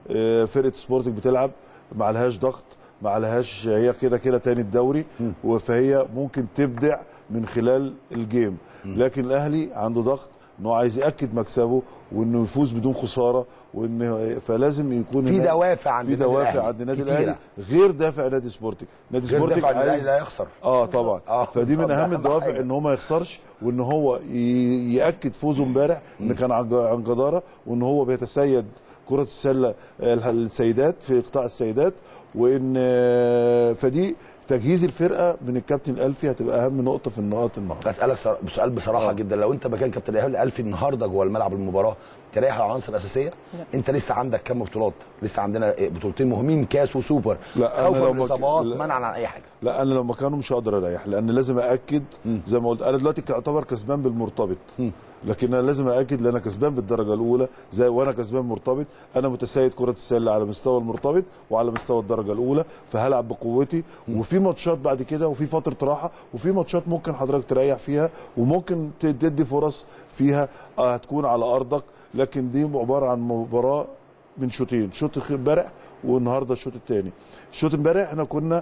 آه، فرقه سبورتنج بتلعب ما عليهاش ضغط ما عليهاش هي كده كده تاني الدوري فهي ممكن تبدع من خلال الجيم لكن الاهلي عنده ضغط ان هو عايز ياكد مكسبه وانه يفوز بدون خساره وان فلازم يكون في هناك- دوافع عند في النادي دوافع الأهلي عند النادي كتيرة. الاهلي غير دافع نادي سبورتنج نادي غير سبورتنج دافع النادي عايز لا يخسر اه طبعا آه، فدي من بالظبط، اهم ده أهم الدوافع حاجة. ان هو ما يخسرش وان هو ي- ياكد فوزه امبارح ان كان عن عن جداره وان هو بيتسيد كره السله آه، السيدات في قطاع السيدات وان آه، فدي تجهيز الفرقه من الكابتن الالفي هتبقى اهم نقطه في النقاط النهارده اسالك سر- سؤال بصراحه آه. جدا لو انت مكان كابتن ايهاب الالفي النهارده جوه الملعب المباراه تريح العناصر الاساسيه لا. انت لسه عندك كام بطولات لسه عندنا إيه، بطولتين مهمين كاس وسوبر لا، أنا خوفا لو من مك- الاصابات لا. منعا عن اي حاجه لا انا لو مكانه مش هقدر اريح لان لازم ااكد زي ما قلت انا دلوقتي اعتبر كسبان بالمرتبط لكن انا لازم ااكد لان انا كسبان بالدرجه الاولى زي وانا كسبان مرتبط انا متسيد كره السله على مستوى المرتبط وعلى مستوى الدرجه الاولى فهلعب بقوتي وفي ماتشات بعد كده وفي فتره راحه وفي ماتشات ممكن حضرتك تريح فيها وممكن ت- تدي فرص فيها آه، هتكون على ارضك لكن دي عباره عن مباراه من شوطين شوط خ- امبارح والنهارده الشوط الثاني الشوط امبارح احنا كنا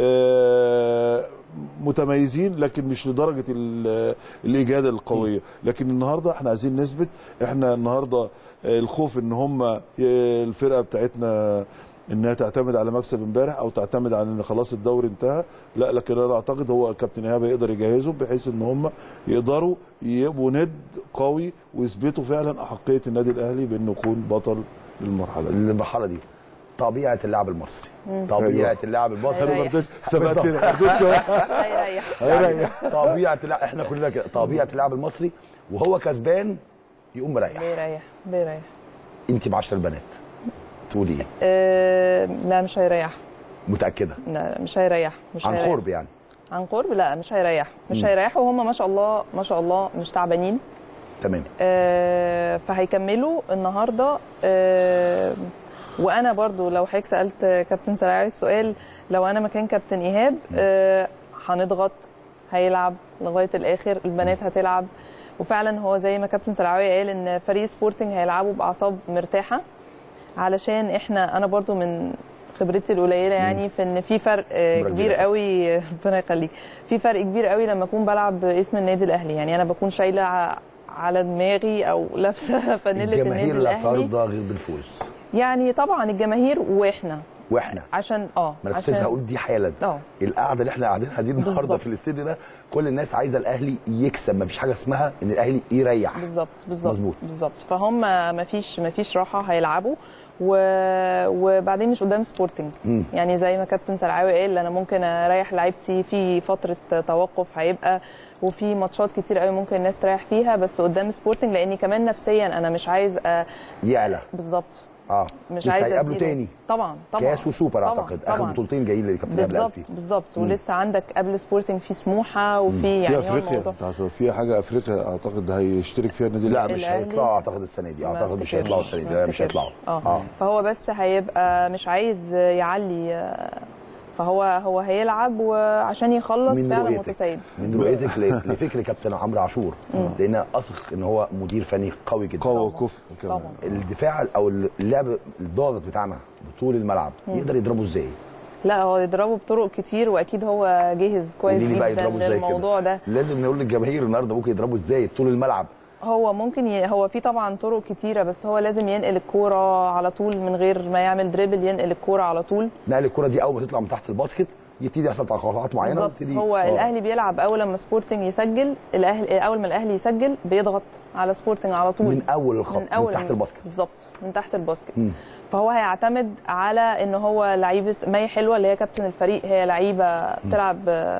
آه، متميزين لكن مش لدرجه ال- الاجاده القويه لكن النهارده احنا عايزين نثبت احنا النهارده آه، الخوف ان هم آه، الفرقه بتاعتنا انها تعتمد على مكسب امبارح او تعتمد على ان خلاص الدوري انتهى لا لكن انا اعتقد هو كابتن ايهاب يقدر يجهزهم بحيث ان هم يقدروا يبقوا ند قوي ويثبتوا فعلا احقيه النادي الاهلي بانه يكون بطل للمرحله دي المرحله دي طبيعه اللاعب المصري طبيعه أيوة. اللاعب المصري هيريح. ما رضيتش سبقتني ما رضيتش هيريح يعني طبيعه اللاعب احنا كلنا كده طبيعه اللاعب المصري وهو كسبان يقوم مريح بيريح بيريح انت مع 10 البنات تقولي ايه أه لا مش هيريح متاكده لا مش هيريح مش عن هيريح. قرب يعني عن قرب لا مش هيريح مش هيريحوا وهم ما شاء الله ما شاء الله مش تعبانين تمام آه، فهيكملوا النهارده آه، وانا برضو لو حضرتك سالت كابتن سلاعي السؤال لو انا مكان كابتن ايهاب آه، هنضغط هيلعب لغايه الاخر البنات هتلعب وفعلا هو زي ما كابتن سلاعي قال ان فريق سبورتنج هيلعبوا باعصاب مرتاحه علشان احنا انا برضو من خبرتي القليله يعني في ان في فرق آه، خبرة كبير كبيرة. قوي ربنا يخليك في فرق كبير قوي لما اكون بلعب باسم النادي الاهلي يعني انا بكون شايله ع- على دماغي او لابسه فانيله النادي الجماهير لا الاهلي ترضى غير بالفوز يعني طبعا الجماهير واحنا واحنا عشان اه ما انا كنت لسه عشان هقول دي حالا اه القعده اللي احنا قاعدينها دي النهارده بالظبط. في الاستديو ده كل الناس عايزه الاهلي يكسب ما فيش حاجه اسمها ان الاهلي يريح بالظبط بالظبط مظبوط. بالظبط فهم ما فيش ما فيش راحه هيلعبوا و... وبعدين مش قدام سبورتنج مم. يعني زي ما كابتن سلعاوي قال انا ممكن اريح لعيبتي في فتره توقف هيبقى وفي ماتشات كتير قوي ممكن الناس تريح فيها بس قدام سبورتنج لاني كمان نفسيا انا مش عايز أ... يعلى بالظبط اه مش لسه عايزه هيقابلوا أديله. تاني طبعا طبعا كاس وسوبر طبعا اعتقد اخر طبعا بطولتين جايين لكابتن ايهاب بالظبط الألفي. بالظبط ولسه عندك قبل سبورتنج في سموحه وفي في يعني هو افريقيا الموضوع بتاعت- في حاجه افريقيا اعتقد هيشترك فيها النادي لا الأهلي. مش الأهلي هيطلعوا اعتقد السنه دي ما اعتقد مش افتكرش. هيطلعوا السنه دي ما لا مش افتكرش. هيطلعوا اه فهو بس هيبقى مش عايز يعلي آه، فهو هو هيلعب وعشان يخلص من فعلا رؤيتك متسيد من رؤيتك ل- لفكر كابتن عمرو عاشور لان اثق ان هو مدير فني قوي جدا قوي طبعاً. وكفء كمان طبعا الدفاع او اللعب الضاغط بتاعنا بطول الملعب يقدر يضربه ازاي؟ لا هو يضربه بطرق كتير واكيد هو جاهز كويس قولي لي بقى جدا يضربه ازاي للموضوع كده ده لازم نقول للجماهير النهارده ممكن يضربوا ازاي طول الملعب هو ممكن ي... هو في طبعا طرق كتيره بس هو لازم ينقل الكوره على طول من غير ما يعمل دريبل ينقل الكوره على طول نقل الكره دي اول ما تطلع من تحت الباسكت يبتدي يحصل توقعات معينه بالظبط ويبتدي- هو آه. الاهلي بيلعب اول لما سبورتنج يسجل الاهلي اول ما الاهلي يسجل بيضغط على سبورتنج على طول من اول الخط من, اول تحت الباسكت بالظبط من تحت الباسكت مم. فهو هيعتمد على ان هو لعيبه مي حلوه اللي هي كابتن الفريق هي لعيبه بتلعب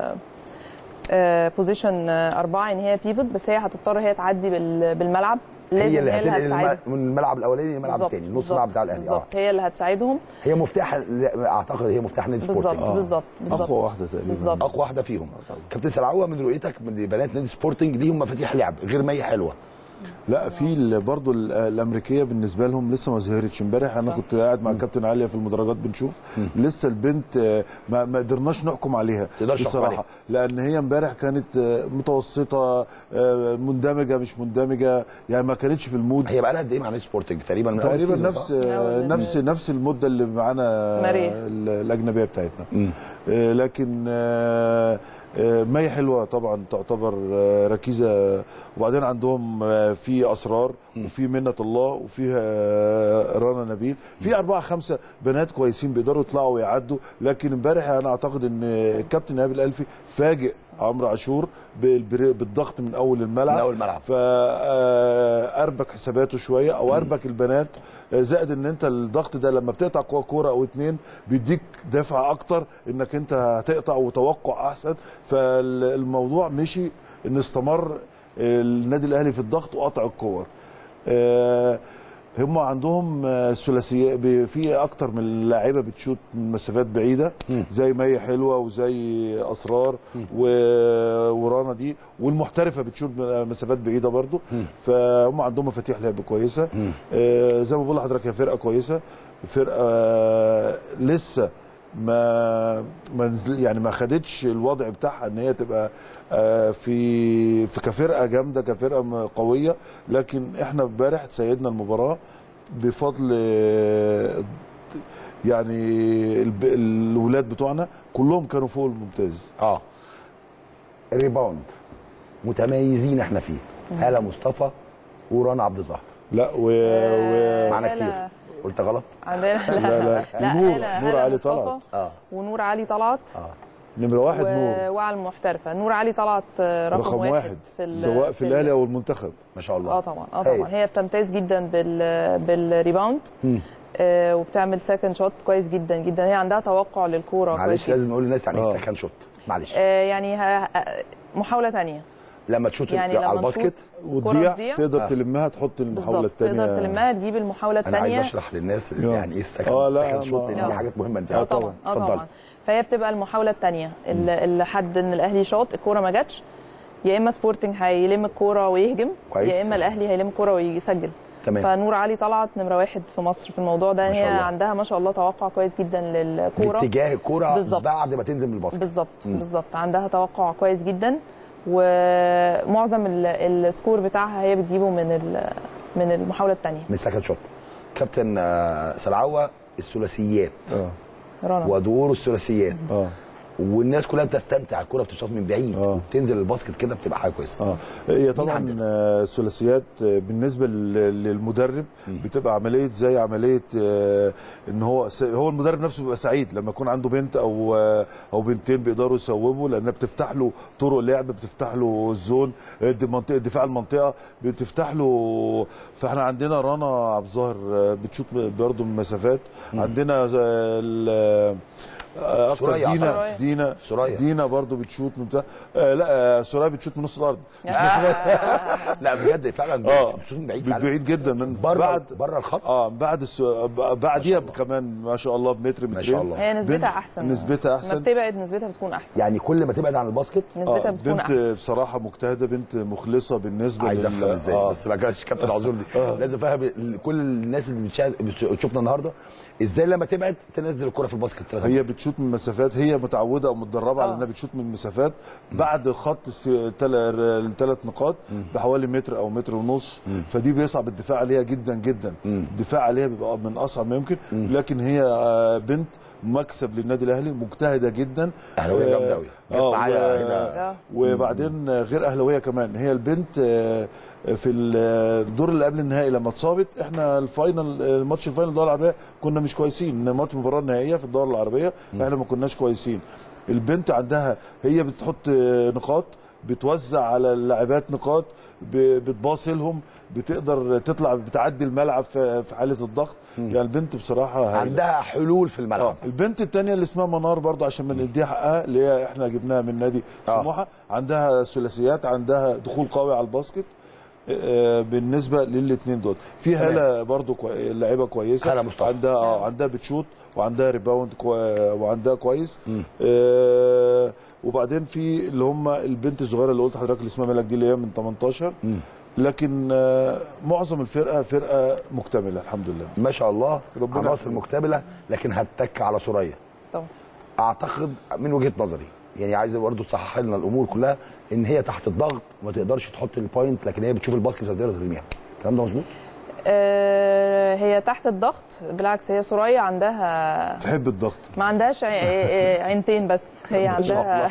بوزيشن أربعة ان هي بيفوت بس هي هتضطر هي تعدي بال- بالملعب لازم هي اللي هي اللي هتنقل الم- هتساعدهم من الملعب الاولاني للملعب بالظبط، الثاني النص بالظبط، الملعب بتاع الاهلي اه بالظبط هي اللي هتساعدهم هي مفتاح اعتقد هي مفتاح نادي بالظبط سبورتنج بالظبط بالظبط اقوى واحده تقريبا بالظبط. اقوى واحده فيهم كابتن سلعوه من رؤيتك من بنات نادي سبورتنج ليهم مفاتيح لعب غير مي حلوه لا في ال- برضو ال- الامريكيه بالنسبه لهم لسه ما ظهرتش امبارح انا صح. كنت قاعد مع الكابتن عليا في المدرجات بنشوف لسه البنت آه، ما ما قدرناش نحكم عليها تقدرش تحكم عليها. بصراحه لان هي امبارح كانت آه، متوسطه آه، مندمجه مش مندمجه يعني ما كانتش في المود هي بقى لها قد ايه مع نادي سبورتنج تقريبا من أول تقريبا السيزون، نفس صح؟ آه، نفس نفس المده اللي معانا ماريا. ال- الاجنبيه بتاعتنا مم. آه، لكن آه، آه، مي حلوه طبعا تعتبر آه، ركيزه وبعدين عندهم آه، في اسرار وفي منه الله وفي آه، رنا نبيل في اربعه خمسه بنات كويسين بيقدروا يطلعوا ويعدوا لكن امبارح انا اعتقد ان الكابتن ايهاب الالفي فاجئ عمرو عاشور بالبر- بالضغط من اول الملعب من أول الملعب. فاربك حساباته شويه او اربك البنات آه، زائد ان انت الضغط ده لما بتقطع كوره كوره او اتنين بيديك دافع اكتر انك انت هتقطع وتوقع احسن فالموضوع مشي ان استمر النادي الاهلي في الضغط وقطع الكور آه، هم عندهم آه، ثلاثيات ب- في اكتر من لاعيبه بتشوت من مسافات بعيده زي مي حلوه وزي اسرار و- ورانا دي والمحترفه بتشوت من مسافات بعيده برضو فهم عندهم مفاتيح لعب كويسه آه، زي ما بقول لحضرتك هي فرقه كويسه فرقه آه، لسه ما ما نزل يعني ما خدتش الوضع بتاعها ان هي تبقى آه، في في كفرقه جامده كفرقه م- قويه لكن احنا امبارح سيدنا المباراه بفضل آه، يعني الب- الولاد بتوعنا كلهم كانوا فوق الممتاز اه الريباوند متميزين احنا فيه هاله مصطفى ورنا عبد الظاهر لا و, و... معانا هالة- كتير قلت غلط عندنا لا لا لا نور هالة- نور هالة علي مصطفى طلعت اه ونور علي طلعت نمره واحد و... نور وعلى المحترفه نور علي طلعت آه، رقم, رقم واحد في ال... سواء في ال- الاهلي او المنتخب ما شاء الله اه طبعا اه هايل. طبعا هي بتمتاز جدا بال بالريباوند آه وبتعمل سكند شوت كويس جدا جدا هي عندها توقع للكوره معلش كويس لازم جدا نقول للناس يعني آه. ايه سكند شوت معلش آه يعني ه... محاوله ثانيه لما تشوت يعني على لما الباسكت نشوط وتضيع تضيع. تقدر آه. تلمها تحط المحاوله بالظبط الثانيه تقدر تلمها تجيب المحاوله انا عايز الثانيه اشرح للناس آه. يعني ايه السكند آه، لا، سكند شوت ما- دي آه. حاجات مهمه انت اه عارفة. طبعا اه اتفضلي. طبعا فهي بتبقى المحاوله الثانيه اللي اللي حد ان الاهلي شاط الكوره ما جاتش يا اما سبورتنج هيلم الكوره ويهجم كويس. يا اما الاهلي هيلم الكوره ويسجل تمام. فنور علي طلعت نمره واحد في مصر في الموضوع ده ما شاء هي الله. عندها ما شاء الله توقع كويس جدا للكوره باتجاه الكوره بالظبط. بعد ما تنزل من الباسكت بالظبط بالظبط عندها توقع كويس جدا ومعظم ال- السكور بتاعها هي بتجيبه من ال- من المحاوله الثانيه من السكند شوت كابتن آه، سلعوه الثلاثيات اه رنا ودور الثلاثيات اه والناس كلها بتستمتع الكوره بتشوط من بعيد آه. تنزل الباسكت كده بتبقى حاجه كويسه اه هي طبعا عندنا؟ آه، الثلاثيات آه، بالنسبه لل- للمدرب بتبقى عمليه زي عمليه آه، ان هو س- هو المدرب نفسه بيبقى سعيد لما يكون عنده بنت او آه، او بنتين بيقدروا يصوبوا لانها بتفتح له طرق لعب بتفتح له الزون آه، دي منطقه دفاع المنطقه بتفتح له فاحنا عندنا رنا عبد الظاهر آه، بتشوط برضه من مسافات عندنا آه، ال- آه، اكتر سوريا دينا أعتقد. دينا سوريا. دينا برضه بتشوط من بتاع آه لا آه سوريا بتشوط من نص الارض مش نص الارض لا بجد فعلا اه بتشوط من بعيد من فعلا بعيد جدا من بره بعد بره الخط اه بعد السو... ب- بعديها كمان ما شاء الله بمتر مترين شاء الله. هي نسبتها بنت- احسن نسبتها ما احسن بتبعد نسبتها بتكون احسن يعني كل ما تبعد عن الباسكت نسبتها آه بتكون بنت احسن بصراحه مجتهده بنت مخلصه بالنسبه عايز لل- افهم ازاي آه. بس ما كانش كابتن عذور دي لازم افهم ال- كل الناس اللي بتشاهد بتشوفنا النهارده ازاي لما تبعد تنزل الكره في الباسكت ثلاثة هي بتشوت من مسافات هي متعوده او متدربه على آه. انها بتشوت من مسافات بعد خط الثلاث نقاط بحوالي متر او متر ونص فدي بيصعب الدفاع عليها جدا جدا الدفاع عليها بيبقى من اصعب ما يمكن لكن هي آه، بنت مكسب للنادي الاهلي مجتهده جدا أهلاوية جامدة أوي. جت اه معايا و- هنا. آه. وبعدين غير اهلاويه كمان هي البنت آه، في الدور اللي قبل النهائي لما اتصابت احنا الفاينل الماتش الفاينل الدوري العربيه كنا مش كويسين ماتش المباراه النهائيه في الدوري العربيه احنا ما كناش كويسين البنت عندها هي بتحط آه، نقاط بتوزع على اللاعبات نقاط ب- بتباصي لهم بتقدر تطلع بتعدي الملعب في في حاله الضغط يعني البنت بصراحه هايلة. عندها حلول في الملعب اه البنت الثانيه اللي اسمها منار برضه عشان ما نديها حقها اللي هي احنا جبناها من نادي آه. سموحه عندها ثلاثيات عندها دخول قوي على الباسكت آه، بالنسبه للاثنين دول في تمام. هاله برضه كوي... لعيبه كويسه هالة مصطفى. عندها اه عندها بتشوت وعندها ريباوند كو... وعندها كويس آه وبعدين في اللي هم البنت الصغيره اللي قلت لحضرتك اللي اسمها ملك دي اللي هي من 18 لكن آه، معظم الفرقه فرقه مكتمله الحمد لله ما شاء الله ربنا عناصر يخليك. مكتمله لكن هتك على سوريا طبعا اعتقد من وجهه نظري يعني عايز برضه تصحح لنا الامور كلها ان هي تحت الضغط وما تقدرش تحط البوينت لكن هي بتشوف الباسكت تقدر ترميها الكلام ده مظبوط آه، هي تحت الضغط بالعكس هي سوريا عندها تحب الضغط ما عندهاش عي- عينتين بس هي ما شاء عندها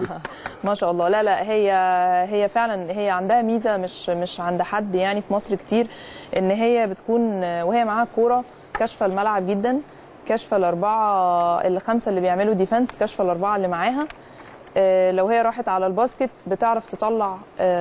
ما شاء الله لا لا هي هي فعلا هي عندها ميزه مش مش عند حد يعني في مصر كتير ان هي بتكون وهي معاها الكوره كاشفه الملعب جدا كاشفه الاربعه الخمسه اللي بيعملوا ديفنس كاشفه الاربعه اللي معاها آه، لو هي راحت على الباسكت بتعرف تطلع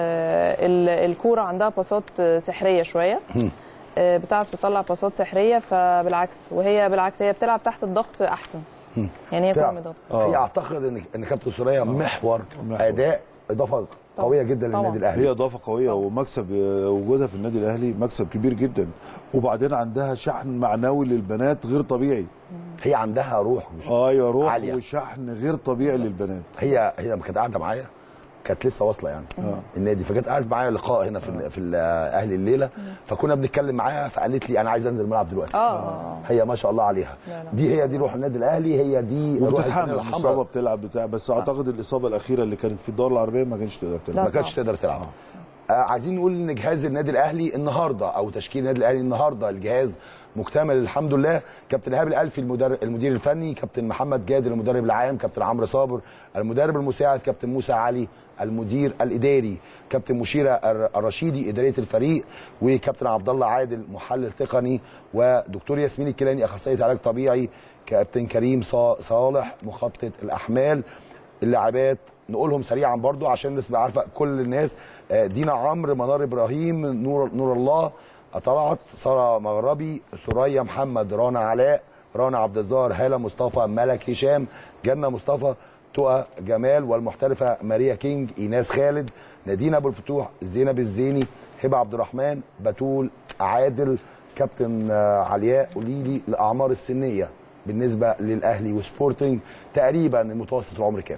آه، ال- الكوره عندها باصات آه، سحريه شويه آه، بتعرف تطلع باصات سحريه فبالعكس وهي بالعكس هي بتلعب تحت الضغط احسن يعني هي بتلعب. بتعمل ضغط آه. هي اعتقد ان ان كابتن سوريا محور محور. اداء اضافه قويه جدا طبعاً. للنادي هي الاهلي اضافه قويه ومكسب آه، وجودها في النادي الاهلي مكسب كبير جدا وبعدين عندها شحن معنوي للبنات غير طبيعي هي عندها روح مش ايوه روح عالية. وشحن غير طبيعي للبنات هي هي لما كانت قاعده معايا كانت لسه واصله يعني النادي فكانت قاعده معايا لقاء هنا في ال- في ال- اهل الليله فكنا بنتكلم معاها فقالت لي انا عايز انزل الملعب دلوقتي اه هي ما شاء الله عليها لا لا. دي هي دي روح النادي الاهلي هي دي روح وبتتحمل الفانيلا الاصابه الحمراء بتلعب بتاع بس اعتقد الاصابه الاخيره اللي كانت في الدوره العربيه ما كانش تقدر لا. تلعب ما كانتش صعب. تقدر تلعب آه عايزين نقول ان جهاز النادي الاهلي النهارده او تشكيل النادي الاهلي النهارده الجهاز مكتمل الحمد لله كابتن ايهاب الالفي المدرب المدير الفني كابتن محمد جادر المدرب العام كابتن عمرو صابر المدرب المساعد كابتن موسى علي المدير الاداري كابتن مشيره الر- الرشيدي اداريه الفريق وكابتن عبد الله عادل محلل تقني ودكتور ياسمين الكيلاني اخصائيه علاج طبيعي كابتن كريم صا- صالح مخطط الاحمال اللاعبات نقولهم سريعا برضو عشان الناس تبقى عارفه كل الناس آه، دينا عمرو منار ابراهيم نور نور الله طلعت ساره مغربي سوريا محمد رنا علاء رنا عبد الظاهر هاله مصطفى ملك هشام جنه مصطفى تقى جمال والمحترفه ماريا كينج ايناس خالد نادين ابو الفتوح زينب الزيني هبه عبد الرحمن بتول عادل كابتن آه، علياء قولي لي الاعمار السنيه بالنسبه للاهلي وسبورتنج تقريبا المتوسط العمر كام؟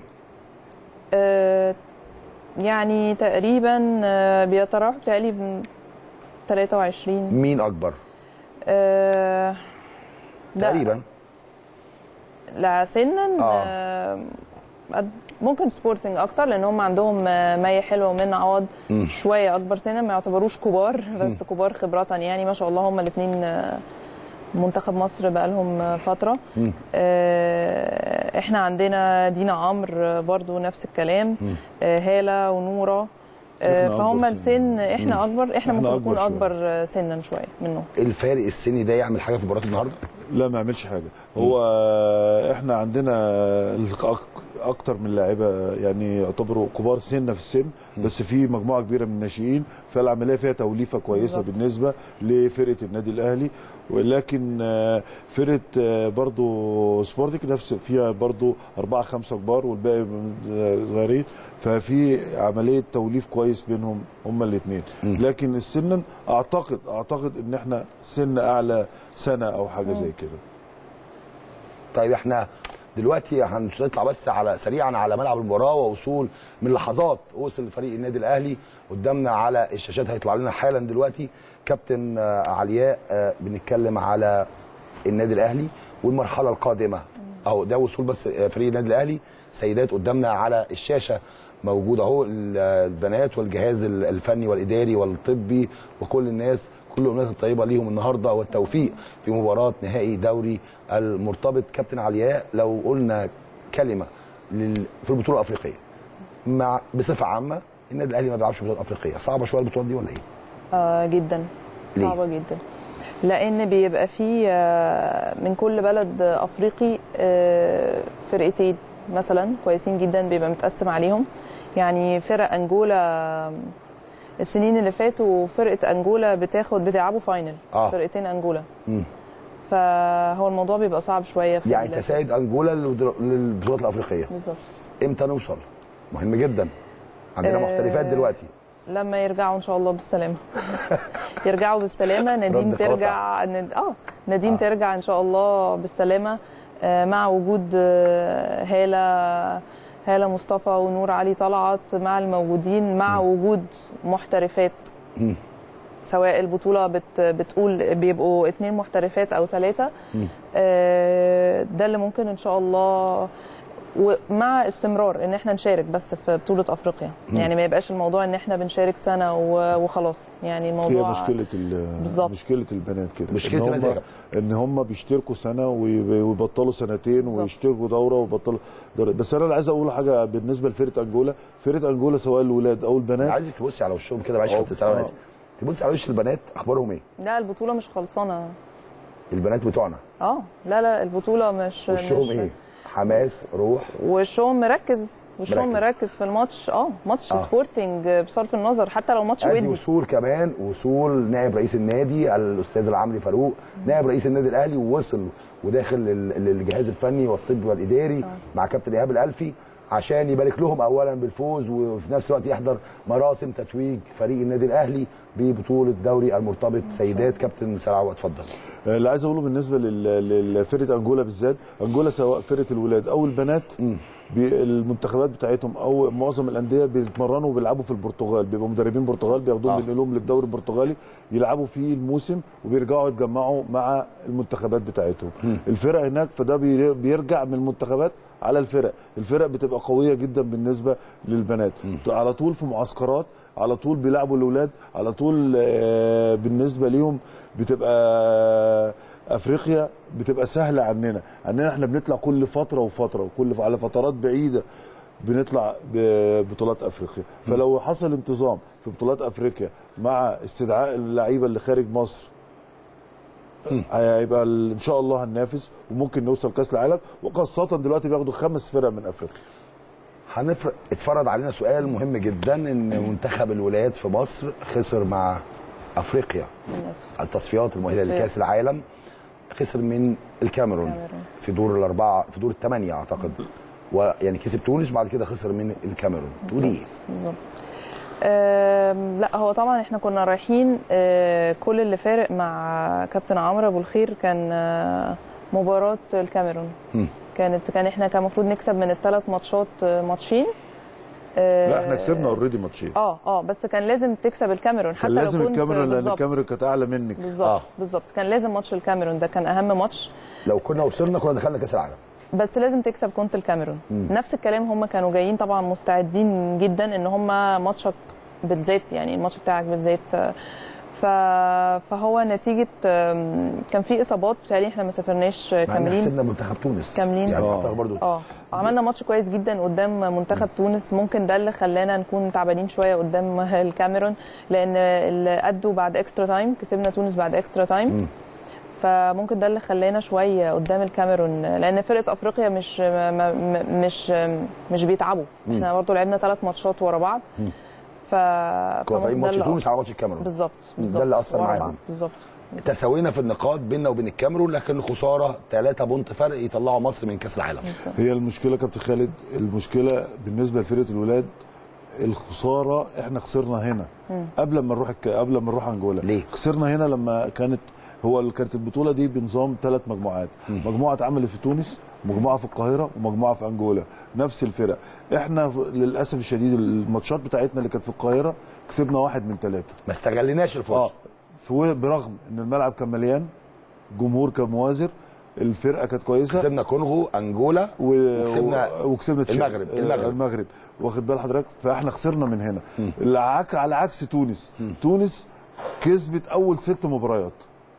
آه، يعني تقريبا آه، بيتراوح بتهيألي ب 23 مين اكبر؟ آه، لا، تقريبا لا سنا آه. آه، قد- ممكن سبورتنج اكتر لان هم عندهم آه، مي حلوه ومنى عوض مم. شويه اكبر سنا ما يعتبروش كبار بس كبار خبره يعني ما شاء الله هم الاثنين منتخب مصر بقالهم آه، فتره مم. آه، احنا عندنا دينا عمرو آه، برضو نفس الكلام آه، هاله ونوره آه، إحنا فهم أكبر سن. السن احنا اكبر احنا إحنا ممكن أكبر نكون شوية. اكبر آه، سنا شويه منهم الفارق السني ده يعمل حاجه في مباراه النهارده؟ لا ما يعملش حاجه هو احنا عندنا الأك- اكتر من لاعيبه يعني يعتبروا كبار سنه في السن بس في مجموعه كبيره من الناشئين فالعمليه فيها توليفه كويسه بالظبط. بالنسبه لفرقه النادي الاهلي ولكن آه، فرقه آه، برضو سبورتك نفس فيها برضو أربعة خمسة كبار والباقي من- آه، صغيرين ففي عملية توليف كويس بينهم هما الاثنين لكن السن أعتقد أعتقد إن إحنا سن أعلى سنة أو حاجة زي كده طيب احنا دلوقتي هنطلع بس على سريعا على ملعب المباراه ووصول من لحظات وصل فريق النادي الاهلي قدامنا على الشاشات هيطلع لنا حالا دلوقتي كابتن آه، علياء آه، بنتكلم على النادي الاهلي والمرحله القادمه اهو ده وصول بس آه، فريق النادي الاهلي سيدات قدامنا على الشاشه موجود اهو ال- البنات والجهاز ال- الفني والاداري والطبي وكل الناس كل الامنيات الطيبه ليهم النهارده والتوفيق في مباراه نهائي دوري المرتبط كابتن علياء لو قلنا كلمه لل... في البطوله الافريقيه مع بصفه عامه النادي الاهلي ما بيلعبش بطولات افريقيه صعبه شويه البطولات دي ولا ايه؟ آه جدا ليه؟ صعبة جدا لأن بيبقى فيه آه، من كل بلد أفريقي آه، فرقتين مثلا كويسين جدا بيبقى متقسم عليهم يعني فرق أنجولا السنين اللي فاتوا فرقة أنجولا بتاخد بتلعبوا فاينل آه. فرقتين أنجولا مم. فهو الموضوع بيبقى صعب شوية في يعني ال- تساعد انجولا للدر- للبطولات الافريقيه بالظبط امتى نوصل؟ مهم جدا عندنا آه، محترفات دلوقتي لما يرجعوا ان شاء الله بالسلامه يرجعوا بالسلامه نادين رد قاطع. ترجع ند... اه نادين آه. ترجع ان شاء الله بالسلامه آه مع وجود آه هاله هاله مصطفى ونور علي طلعت مع الموجودين مع وجود محترفات سواء البطوله بت بتقول بيبقوا اتنين محترفات او ثلاثه ده اللي ممكن ان شاء الله ومع استمرار ان احنا نشارك بس في بطوله افريقيا يعني ما يبقاش الموضوع ان احنا بنشارك سنه و- وخلاص يعني هي الموضوع مشكله ال- بالظبط. مشكله البنات كده مشكلة إن هم- البنات إيه؟ ان هم بيشتركوا سنه ويب- ويبطلوا سنتين بالظبط. ويشتركوا دوره ويبطلوا دوره بس انا اللي عايز اقول حاجه بالنسبه لفرقه انجولا فرقه انجولا سواء الولاد او البنات عايزك تبصي على وشهم كده معلش أه. كنت سلام آه. اسف تبصي على وش البنات اخبارهم ايه لا البطوله مش خلصانه البنات بتوعنا اه لا لا البطوله مش وشهم مش ايه حماس روح وشهم مركز وشهم مركز. مركز في الماتش اه ماتش آه. سبورتنج بصرف النظر حتى لو ماتش ادي ودي وصول كمان وصول نائب رئيس النادي الاستاذ العمري فاروق نائب رئيس النادي الاهلي ووصل وداخل ال- ال- الجهاز الفني والطبي والاداري مع كابتن ايهاب الالفي عشان يبارك لهم اولا بالفوز وفي نفس الوقت يحضر مراسم تتويج فريق النادي الاهلي ببطوله دوري المرتبط سيدات كابتن سلعوه اتفضل اللي عايز اقوله بالنسبه لل- لفرقه انجولا بالذات انجولا سواء فرقه الولاد او البنات بي- المنتخبات بتاعتهم او معظم الانديه بيتمرنوا وبيلعبوا في البرتغال بيبقوا مدربين برتغال بياخدوهم آه. بينقلوهم للدوري البرتغالي يلعبوا فيه الموسم وبيرجعوا يتجمعوا مع المنتخبات بتاعتهم الفرق هناك فده بي- بيرجع من المنتخبات على الفرق الفرق بتبقى قويه جدا بالنسبه للبنات على طول في معسكرات على طول بيلعبوا الاولاد على طول آه، بالنسبه ليهم بتبقى افريقيا بتبقى سهله عننا عننا احنا بنطلع كل فتره وفتره وكل على فترات بعيده بنطلع ببطولات افريقيا فلو حصل انتظام في بطولات افريقيا مع استدعاء اللعيبه اللي خارج مصر هيبقى ال- ان شاء الله هننافس وممكن نوصل كاس العالم وخاصه دلوقتي بياخدوا خمس فرق من افريقيا هنفرق اتفرض علينا سؤال مهم جدا ان منتخب الولاد في مصر خسر مع افريقيا للاسف التصفيات المؤهله تصفيات. لكاس العالم خسر من الكاميرون الكاميرون. في دور الاربعه في دور الثمانيه اعتقد ويعني كسب تونس وبعد كده خسر من الكاميرون تقول ايه؟ بالظبط آم، لا هو طبعا احنا كنا رايحين آه، كل اللي فارق مع كابتن عمرو ابو الخير كان آه، مباراه الكاميرون مم. كانت كان احنا كان المفروض نكسب من الثلاث ماتشات آه، ماتشين آه، لا احنا كسبنا اوريدي ماتشين اه اه بس كان لازم تكسب الكاميرون حتى كان لازم لو كنت الكاميرون لان بالظبط. الكاميرون كانت اعلى منك بالظبط آه. بالظبط كان لازم ماتش الكاميرون ده كان اهم ماتش لو كنا وصلنا كنا دخلنا كاس العالم بس لازم تكسب كونت الكاميرون نفس الكلام هم كانوا جايين طبعا مستعدين جدا ان هم ماتشك بالذات يعني الماتش بتاعك بالذات آه، ف... فهو نتيجه آم، كان في اصابات بتهيألي احنا ما سافرناش مع ان كاملين كسبنا منتخب تونس كاملين. يعني آه. اعتقد برضو اه عملنا ماتش كويس جدا قدام منتخب تونس ممكن ده اللي خلانا نكون تعبانين شويه قدام الكاميرون لان اللي ادوا بعد اكسترا تايم كسبنا تونس بعد اكسترا تايم فممكن ده اللي خلانا شويه قدام الكاميرون لان فرقه افريقيا مش ما- ما- مش مش بيتعبوا احنا برضه لعبنا ثلاث ماتشات ورا بعض ف كنا فممكن طالعين ده ماتش اللي تونس على ماتش الكاميرون بالظبط بالظبط اللي أثر ورا معاهم. بعض. بالظبط تساوينا في النقاط بيننا وبين الكاميرون لكن خساره 3 بونت فرق يطلعوا مصر من كاس العالم هي المشكله كابتن خالد المشكله بالنسبه لفرقه الولاد الخساره احنا خسرنا هنا قبل ما نروح الك... قبل ما نروح انجولا ليه؟ خسرنا هنا لما كانت هو ال- كانت البطوله دي بنظام ثلاث مجموعات مجموعه اتعملت في تونس مجموعه في القاهره ومجموعه في انجولا نفس الفرق احنا ف- للاسف الشديد الماتشات بتاعتنا اللي كانت في القاهره كسبنا واحد من ثلاثه ما استغليناش اه الفرصه في- برغم ان الملعب كان مليان جمهور كان موازر الفرقه كانت كويسه كسبنا كونغو انجولا و... وكسبنا و... وكسبنا تشيك. المغرب- آه، المغرب. المغرب واخد بال حضرتك فاحنا خسرنا من هنا العك... على عكس تونس تونس كسبت اول ست مباريات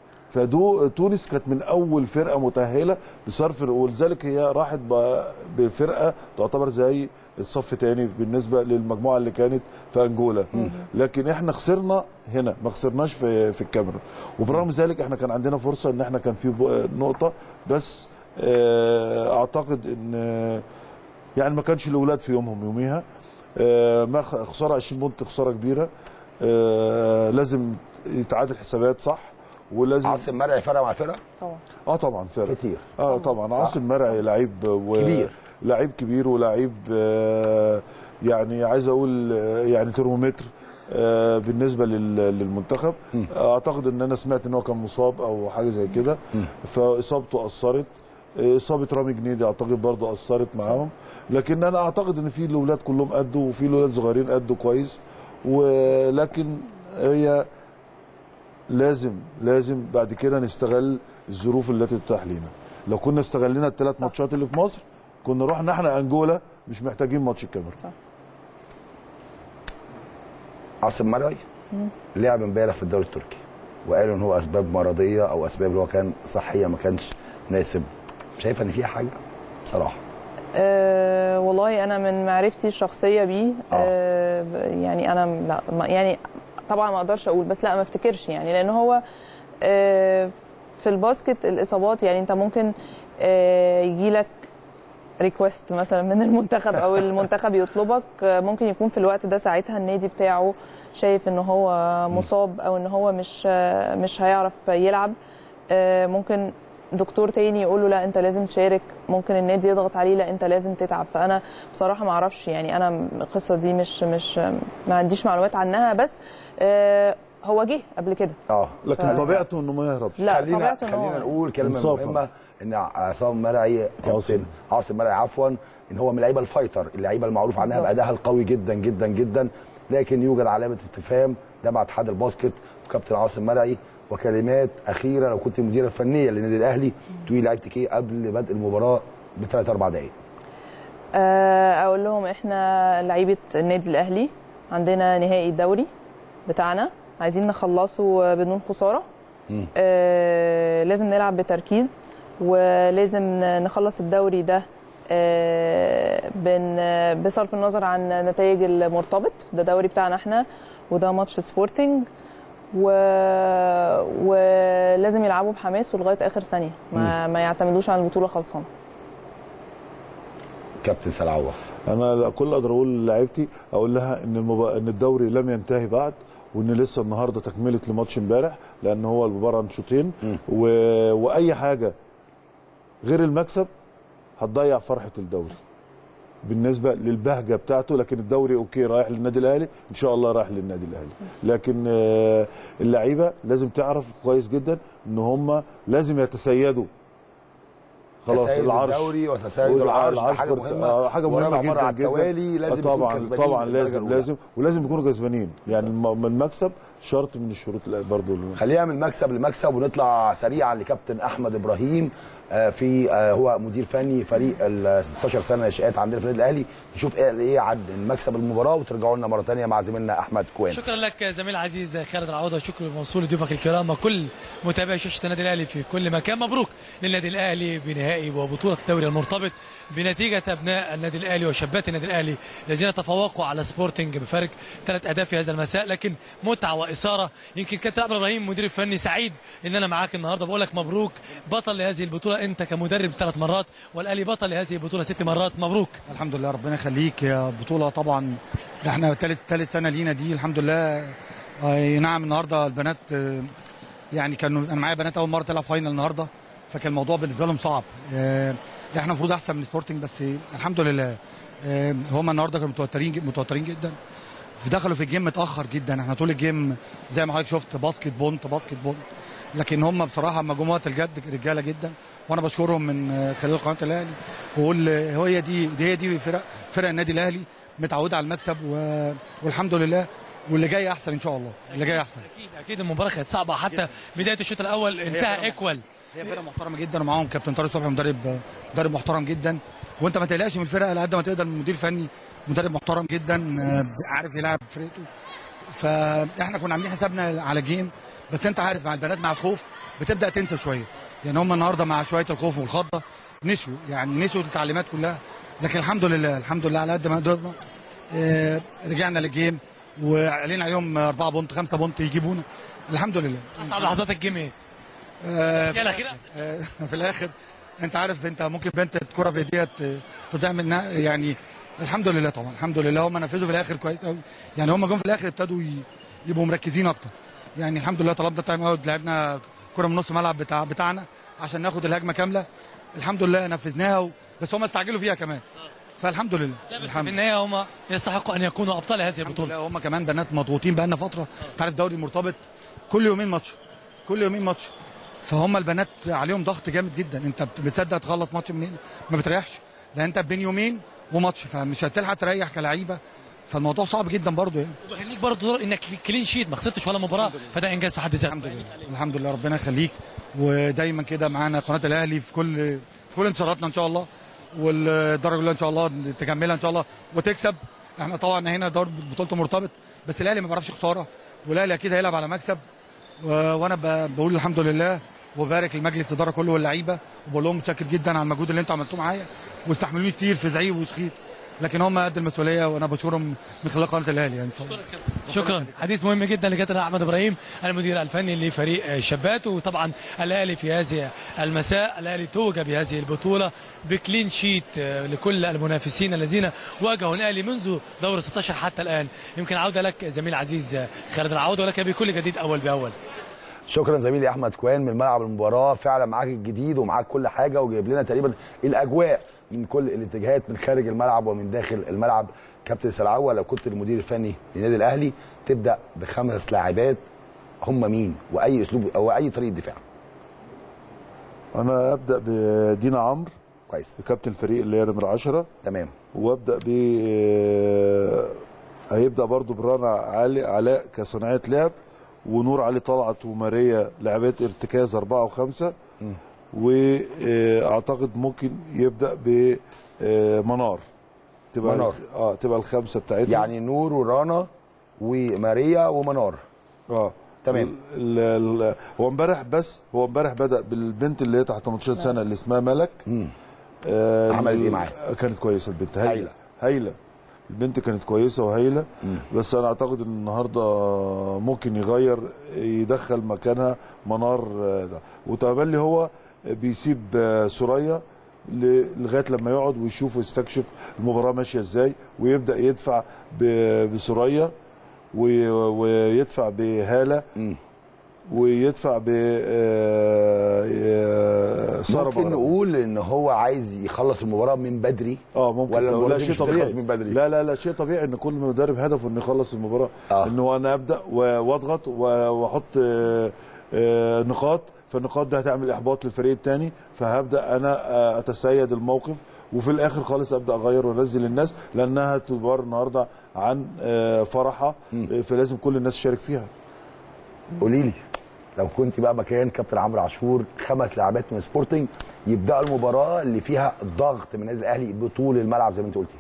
فدو تونس كانت من اول فرقه متاهله بصرف ولذلك هي راحت ب... بفرقه تعتبر زي الصف تاني بالنسبه للمجموعه اللي كانت في انجولا لكن احنا خسرنا هنا ما خسرناش في في الكاميرون وبرغم ذلك احنا كان عندنا فرصه ان احنا كان في ب- نقطه بس آه، اعتقد ان آه، يعني ما كانش الاولاد في يومهم يوميها آه، ما خ- خساره 20 بونت خساره كبيره آه، لازم يتعادل حسابات صح ولازم عاصم مرعي فرق مع الفرقه طبعا اه طبعا فرق كتير اه طبعا عاصم مرعي لعيب و... كبير. لعيب كبير ولعيب آه، يعني عايز اقول آه، يعني ترمومتر آه، بالنسبه لل- للمنتخب اعتقد ان انا سمعت ان هو كان مصاب او حاجه زي كده فاصابته اثرت آه، اصابه رامي جنيدي اعتقد برضه اثرت معاهم لكن انا اعتقد ان في الاولاد كلهم قدوا وفي الاولاد صغيرين قدوا كويس ولكن هي لازم لازم بعد كده نستغل الظروف التي تتاح لينا لو كنا استغلينا الثلاث صح. ماتشات اللي في مصر كنا رحنا احنا انجولا مش محتاجين ماتش الكاميرون عاصم مرعي لعب امبارح في الدوري التركي وقالوا ان هو اسباب مرضيه او اسباب اللي هو كان صحيه ما كانش ناسب شايفه ان فيها حاجه بصراحه أه والله انا من معرفتي الشخصيه بيه أه ب- يعني انا لا ما يعني طبعا ما اقدرش اقول بس لا ما افتكرش يعني لان هو أه في الباسكت الاصابات يعني انت ممكن أه يجي لك ريكوست مثلا من المنتخب او المنتخب يطلبك آه، ممكن يكون في الوقت ده ساعتها النادي بتاعه شايف ان هو مصاب او ان هو مش آه، مش هيعرف يلعب آه، ممكن دكتور تاني يقول له لا انت لازم تشارك ممكن النادي يضغط عليه لا انت لازم تتعب فانا بصراحه ما اعرفش يعني انا القصه دي مش مش ما عنديش معلومات عنها بس آه، هو جه قبل كده اه لكن ف- طبيعته انه ما يهربش لا خلينا طبيعته ان خلينا هو نقول كلمه إنصافاً. مهمه ان عصام مرعي عاصم. كابتن عاصم مرعي عفوا ان هو من اللعيبه الفايتر اللعيبه المعروف عنها بالظبط. بادائها القوي جدا جدا جدا لكن يوجد علامه استفهام ده مع اتحاد الباسكت وكابتن عاصم مرعي وكلمات اخيره لو كنت المديره الفنيه للنادي الاهلي تقولي لعيبتك ايه قبل بدء المباراه بثلاث اربع دقائق آه، اقول لهم احنا لعيبه النادي الاهلي عندنا نهائي الدوري بتاعنا عايزين نخلصه بدون خساره آه لازم نلعب بتركيز ولازم نخلص الدوري ده آه بن- بصرف النظر عن نتائج المرتبط ده دوري بتاعنا احنا وده ماتش سبورتنج و... ولازم يلعبوا بحماس ولغايه اخر ثانيه ما, ما يعتمدوش على البطوله خلصانه كابتن سلعوه انا كل اقدر اقول لعيبتي اقول لها ان المبا... ان الدوري لم ينتهي بعد وان لسه النهارده تكمله لماتش امبارح لان هو عباره عن شوطين و... واي حاجه غير المكسب هتضيع فرحه الدوري بالنسبه للبهجه بتاعته لكن الدوري اوكي رايح للنادي الاهلي ان شاء الله رايح للنادي الاهلي لكن آه، اللعيبه لازم تعرف كويس جدا ان هم لازم يتسيدوا خلاص تسيد العرش الدوري وتسيد العرش ده حاجه كويس. مهمه آه، حاجه مهمه ورابع جدا مرة على جدا. التوالي لازم آه، طبعا يكونوا كسبانين طبعا من الدرجة لازم الأولى. لازم ولازم يكونوا كسبانين يعني الم- المكسب شرط من الشروط ال- برضو ال- خلينا من مكسب لمكسب ونطلع سريعا لكابتن احمد ابراهيم آه، في آه، هو مدير فني فريق ال 16 سنه ناشئات عندنا في النادي الاهلي نشوف ايه إيه عن المكسب المباراه وترجعوا لنا مره ثانيه مع زميلنا احمد كوين شكرا لك زميل عزيز خالد العوضه شكر موصول لضيوفك الكرام وكل متابعي شاشه النادي الاهلي في كل مكان مبروك للنادي الاهلي بنهائي وبطوله الدوري المرتبط بنتيجه ابناء النادي الاهلي وشابات النادي الاهلي الذين تفوقوا على سبورتنج بفارق ثلاث اهداف في هذا المساء لكن متعه واثاره يمكن كابتن عبد ابراهيم مدير الفني سعيد ان انا معاك النهارده بقول لك مبروك بطل لهذه البطوله انت كمدرب ثلاث مرات والاهلي بطل لهذه البطوله ست مرات مبروك الحمد لله ربنا يخليك يا بطولة طبعا احنا ثالث ثالث سنة لينا دي الحمد لله اي نعم النهارده البنات آه، يعني كانوا انا معايا بنات اول مرة تلعب فاينل النهارده فكان الموضوع بالنسبة لهم صعب آه، احنا المفروض احسن من سبورتنج بس الحمد لله آه، هم النهارده كانوا متوترين ج- متوترين جدا دخلوا في الجيم متاخر جدا احنا طول الجيم زي ما حضرتك شفت باسكت بونت باسكت بونت لكن هم بصراحه مجموعه الجد رجاله جدا وانا بشكرهم من آه، خلال قناه الاهلي واقول آه، هي دي دي هي دي فرق فرق النادي الاهلي متعوده على المكسب و... والحمد لله واللي جاي احسن ان شاء الله اللي جاي احسن اكيد اكيد المباراه كانت صعبه حتى بدايه الشوط الاول انتهى ايكوال هي فرقه محترمه جدا ومعاهم كابتن طارق صبحي مدرب مدرب محترم جدا وانت ما تقلقش من الفرقه على قد ما تقدر من مدير فني مدرب محترم جدا آه، عارف يلعب فرقته فاحنا كنا عاملين حسابنا على جيم بس انت عارف مع البنات مع الخوف بتبدا تنسى شويه يعني هم النهارده مع شويه الخوف والخضه نسوا يعني نسوا التعليمات كلها لكن الحمد لله الحمد لله على قد ما قدرنا آه، رجعنا للجيم وعلينا عليهم 4 بونت 5 بونت يجيبونا الحمد لله اصعب لحظات الجيم ايه؟ آه، الحكايه الاخيره آه، في الاخر انت عارف انت ممكن بنت الكره في ايديها ت- تضيع منها يعني الحمد لله طبعا الحمد لله هم نفذوا في الاخر كويس قوي يعني هم جم في الاخر ابتدوا ي- يبقوا مركزين اكتر يعني الحمد لله طلبنا تايم اوت لعبنا كره من نص ملعب بتاع بتاعنا عشان ناخد الهجمه كامله الحمد لله نفذناها و... بس هم استعجلوا فيها كمان فالحمد لله لا بس الحمد في النهايه هم يستحقوا ان يكونوا ابطال هذه البطوله لا هم كمان بنات مضغوطين بقالنا فتره انت عارف دوري مرتبط كل يومين ماتش كل يومين ماتش فهم البنات عليهم ضغط جامد جدا انت بت- بتصدق تخلص ماتش منين ما بتريحش لان انت بين يومين وماتش فمش هتلحق تريح كلعيبه فالموضوع صعب جدا برضه يعني وبهنيك برضه انك كلين شيت ما خسرتش ولا مباراه فده انجاز في حد ذاته الحمد لله الحمد لله ربنا يخليك ودايما كده معانا قناه الاهلي في كل في كل انتصاراتنا ان شاء الله والدرجه الاولى ان شاء الله تكملها ان شاء الله وتكسب احنا طبعا هنا دور بطوله مرتبط بس الاهلي ما بيعرفش خساره والاهلي اكيد هيلعب على مكسب و- وانا ب- بقول الحمد لله وبارك لمجلس الاداره كله واللعيبه وبقول لهم متشكر جدا على المجهود اللي انتوا عملتوه معايا واستحملوني كتير في زعيق وسخيط لكن هم قد المسؤوليه وانا بشكرهم من خلال قناه الاهلي يعني ان شاء الله شكرا حديث مهم جدا لكابتن احمد ابراهيم المدير الفني لفريق الشابات وطبعا الاهلي في هذه المساء الاهلي توج بهذه البطوله بكلين شيت آه، لكل المنافسين الذين واجهوا الاهلي منذ دور 16 حتى الان يمكن عوده لك زميل عزيز آه، خالد العوده ولك بكل جديد اول باول شكرا زميلي احمد كوان من ملعب المباراه فعلا معاك الجديد ومعاك كل حاجه وجايب لنا تقريبا الاجواء من كل الاتجاهات من خارج الملعب ومن داخل الملعب كابتن سلعوه لو كنت المدير الفني للنادي الاهلي تبدا بخمس لاعبات هم مين واي اسلوب او اي طريقه دفاع انا ابدا بدينا عمرو كويس كابتن الفريق اللي هي نمره 10 تمام وابدا ب هيبدا برضو برانا علي علاء كصناعيه لعب ونور علي طلعت وماريا لاعبات ارتكاز أربعة وخمسة واعتقد ممكن يبدا بمنار تبقى منار. الخ- اه تبقى الخمسه بتاعتهم يعني نور ورانا وماريا ومنار اه تمام. ال- ال- هو امبارح بس هو امبارح بدا بالبنت اللي هي تحت 18 سنه اللي اسمها ملك مم. آه عملت إيه ال- معاها؟ كانت كويسه البنت هايله هايلة. هايله البنت كانت كويسه وهايله بس انا اعتقد ان النهارده ممكن يغير يدخل مكانها منار آه، ده وتملي هو بيسيب آه، سوريا ل- لغايه لما يقعد ويشوف ويستكشف المباراه ماشيه ازاي ويبدا يدفع ب- بسوريا وي- ويدفع بهاله مم. ويدفع ب آه، آه، ساره ممكن بغرب. نقول ان هو عايز يخلص المباراه من بدري اه ممكن ولا لا المباراه دي شيء مش طبيعي بتخلص من بدري لا لا لا شيء طبيعي ان كل مدرب هدفه انه يخلص المباراه آه. ان هو انا ابدا و- واضغط و- واحط آه، آه، نقاط فالنقاط ده هتعمل احباط للفريق الثاني فهبدا انا آه، اتسيد الموقف وفي الاخر خالص ابدا اغير وانزل الناس لانها تبار النهارده عن آه، فرحه آه، فلازم كل الناس تشارك فيها قولي لي لو كنت بقى مكان كابتن عمرو عاشور خمس لاعبات من سبورتنج يبداوا المباراه اللي فيها ضغط من النادي الاهلي بطول الملعب زي ما انت قلتي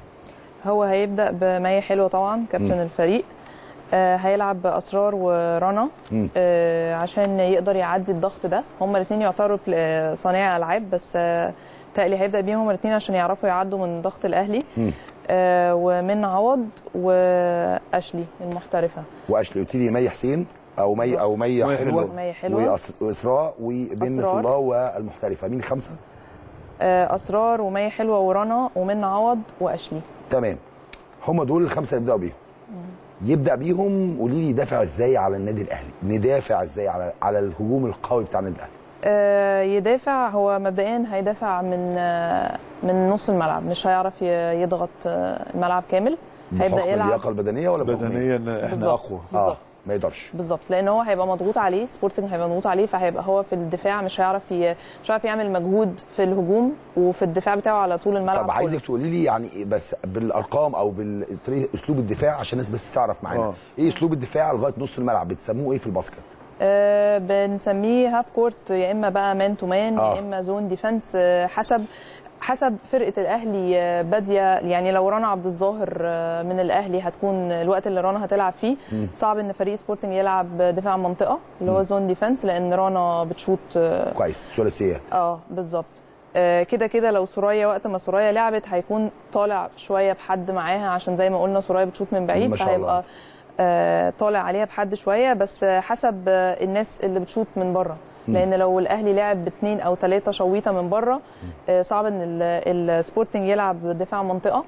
هو هيبدا بمية حلوه طبعا كابتن الفريق آه هيلعب باسرار ورنا مم. آه عشان يقدر يعدي الضغط ده هما الاثنين يعتبروا بل- آه، صانعي العاب بس آه تقلي هيبدا بيهم هما الاثنين عشان يعرفوا يعدوا من ضغط الاهلي مم. آه ومن عوض واشلي المحترفه واشلي قلت لي مي حسين او مي او مي مي حلوه حلوة. مي حلوة. وأس- واسراء وبنت أسرار. الله والمحترفه مين الخمسه آه اسرار ومي حلوه ورنا ومن عوض واشلي تمام هم دول الخمسه اللي يبداوا بيهم يبدا بيهم قولي لي يدافع ازاي على النادي الاهلي ندافع ازاي على على الهجوم القوي بتاع النادي الاهلي آه، يدافع هو مبدئيا هيدافع من آه، من نص الملعب مش هيعرف ي- يضغط آه، الملعب كامل هيبدا بحكم يلعب اللياقه البدنيه ولا بحكم إيه؟ بدنيا احنا بالظبط. اقوى اه بالظبط ما يقدرش بالظبط لان هو هيبقى مضغوط عليه سبورتنج هيبقى مضغوط عليه فهيبقى هو في الدفاع مش هيعرف ي... مش هيعرف يعمل مجهود في الهجوم وفي الدفاع بتاعه على طول الملعب طب كله. عايزك تقولي لي يعني إيه بس بالارقام او باسلوب الدفاع عشان الناس بس تعرف معانا آه. ايه اسلوب الدفاع لغايه نص الملعب بتسموه ايه في الباسكت آه بنسميه هاف كورت يا اما بقى مان تو مان آه. يا اما زون ديفense آه حسب حسب فرقه الاهلي آه، باديه يعني لو رنا عبد الظاهر آه، من الاهلي هتكون الوقت اللي رنا هتلعب فيه صعب ان فريق سبورتنج يلعب دفاع منطقه اللي هو زون ديفense لان رنا بتشوط آه، كويس ثلاثيه اه بالظبط آه، كده كده لو سوريا وقت ما سوريا لعبت هيكون طالع شويه بحد معاها عشان زي ما قلنا سوريا بتشوط من بعيد ما شاء الله. فهيبقى آه، طالع عليها بحد شويه بس آه، حسب آه، الناس اللي بتشوط من بره لان لو الاهلي لعب باثنين او ثلاثه شويطه من بره آه، صعب ان ال- السبورتنج يلعب دفاع منطقه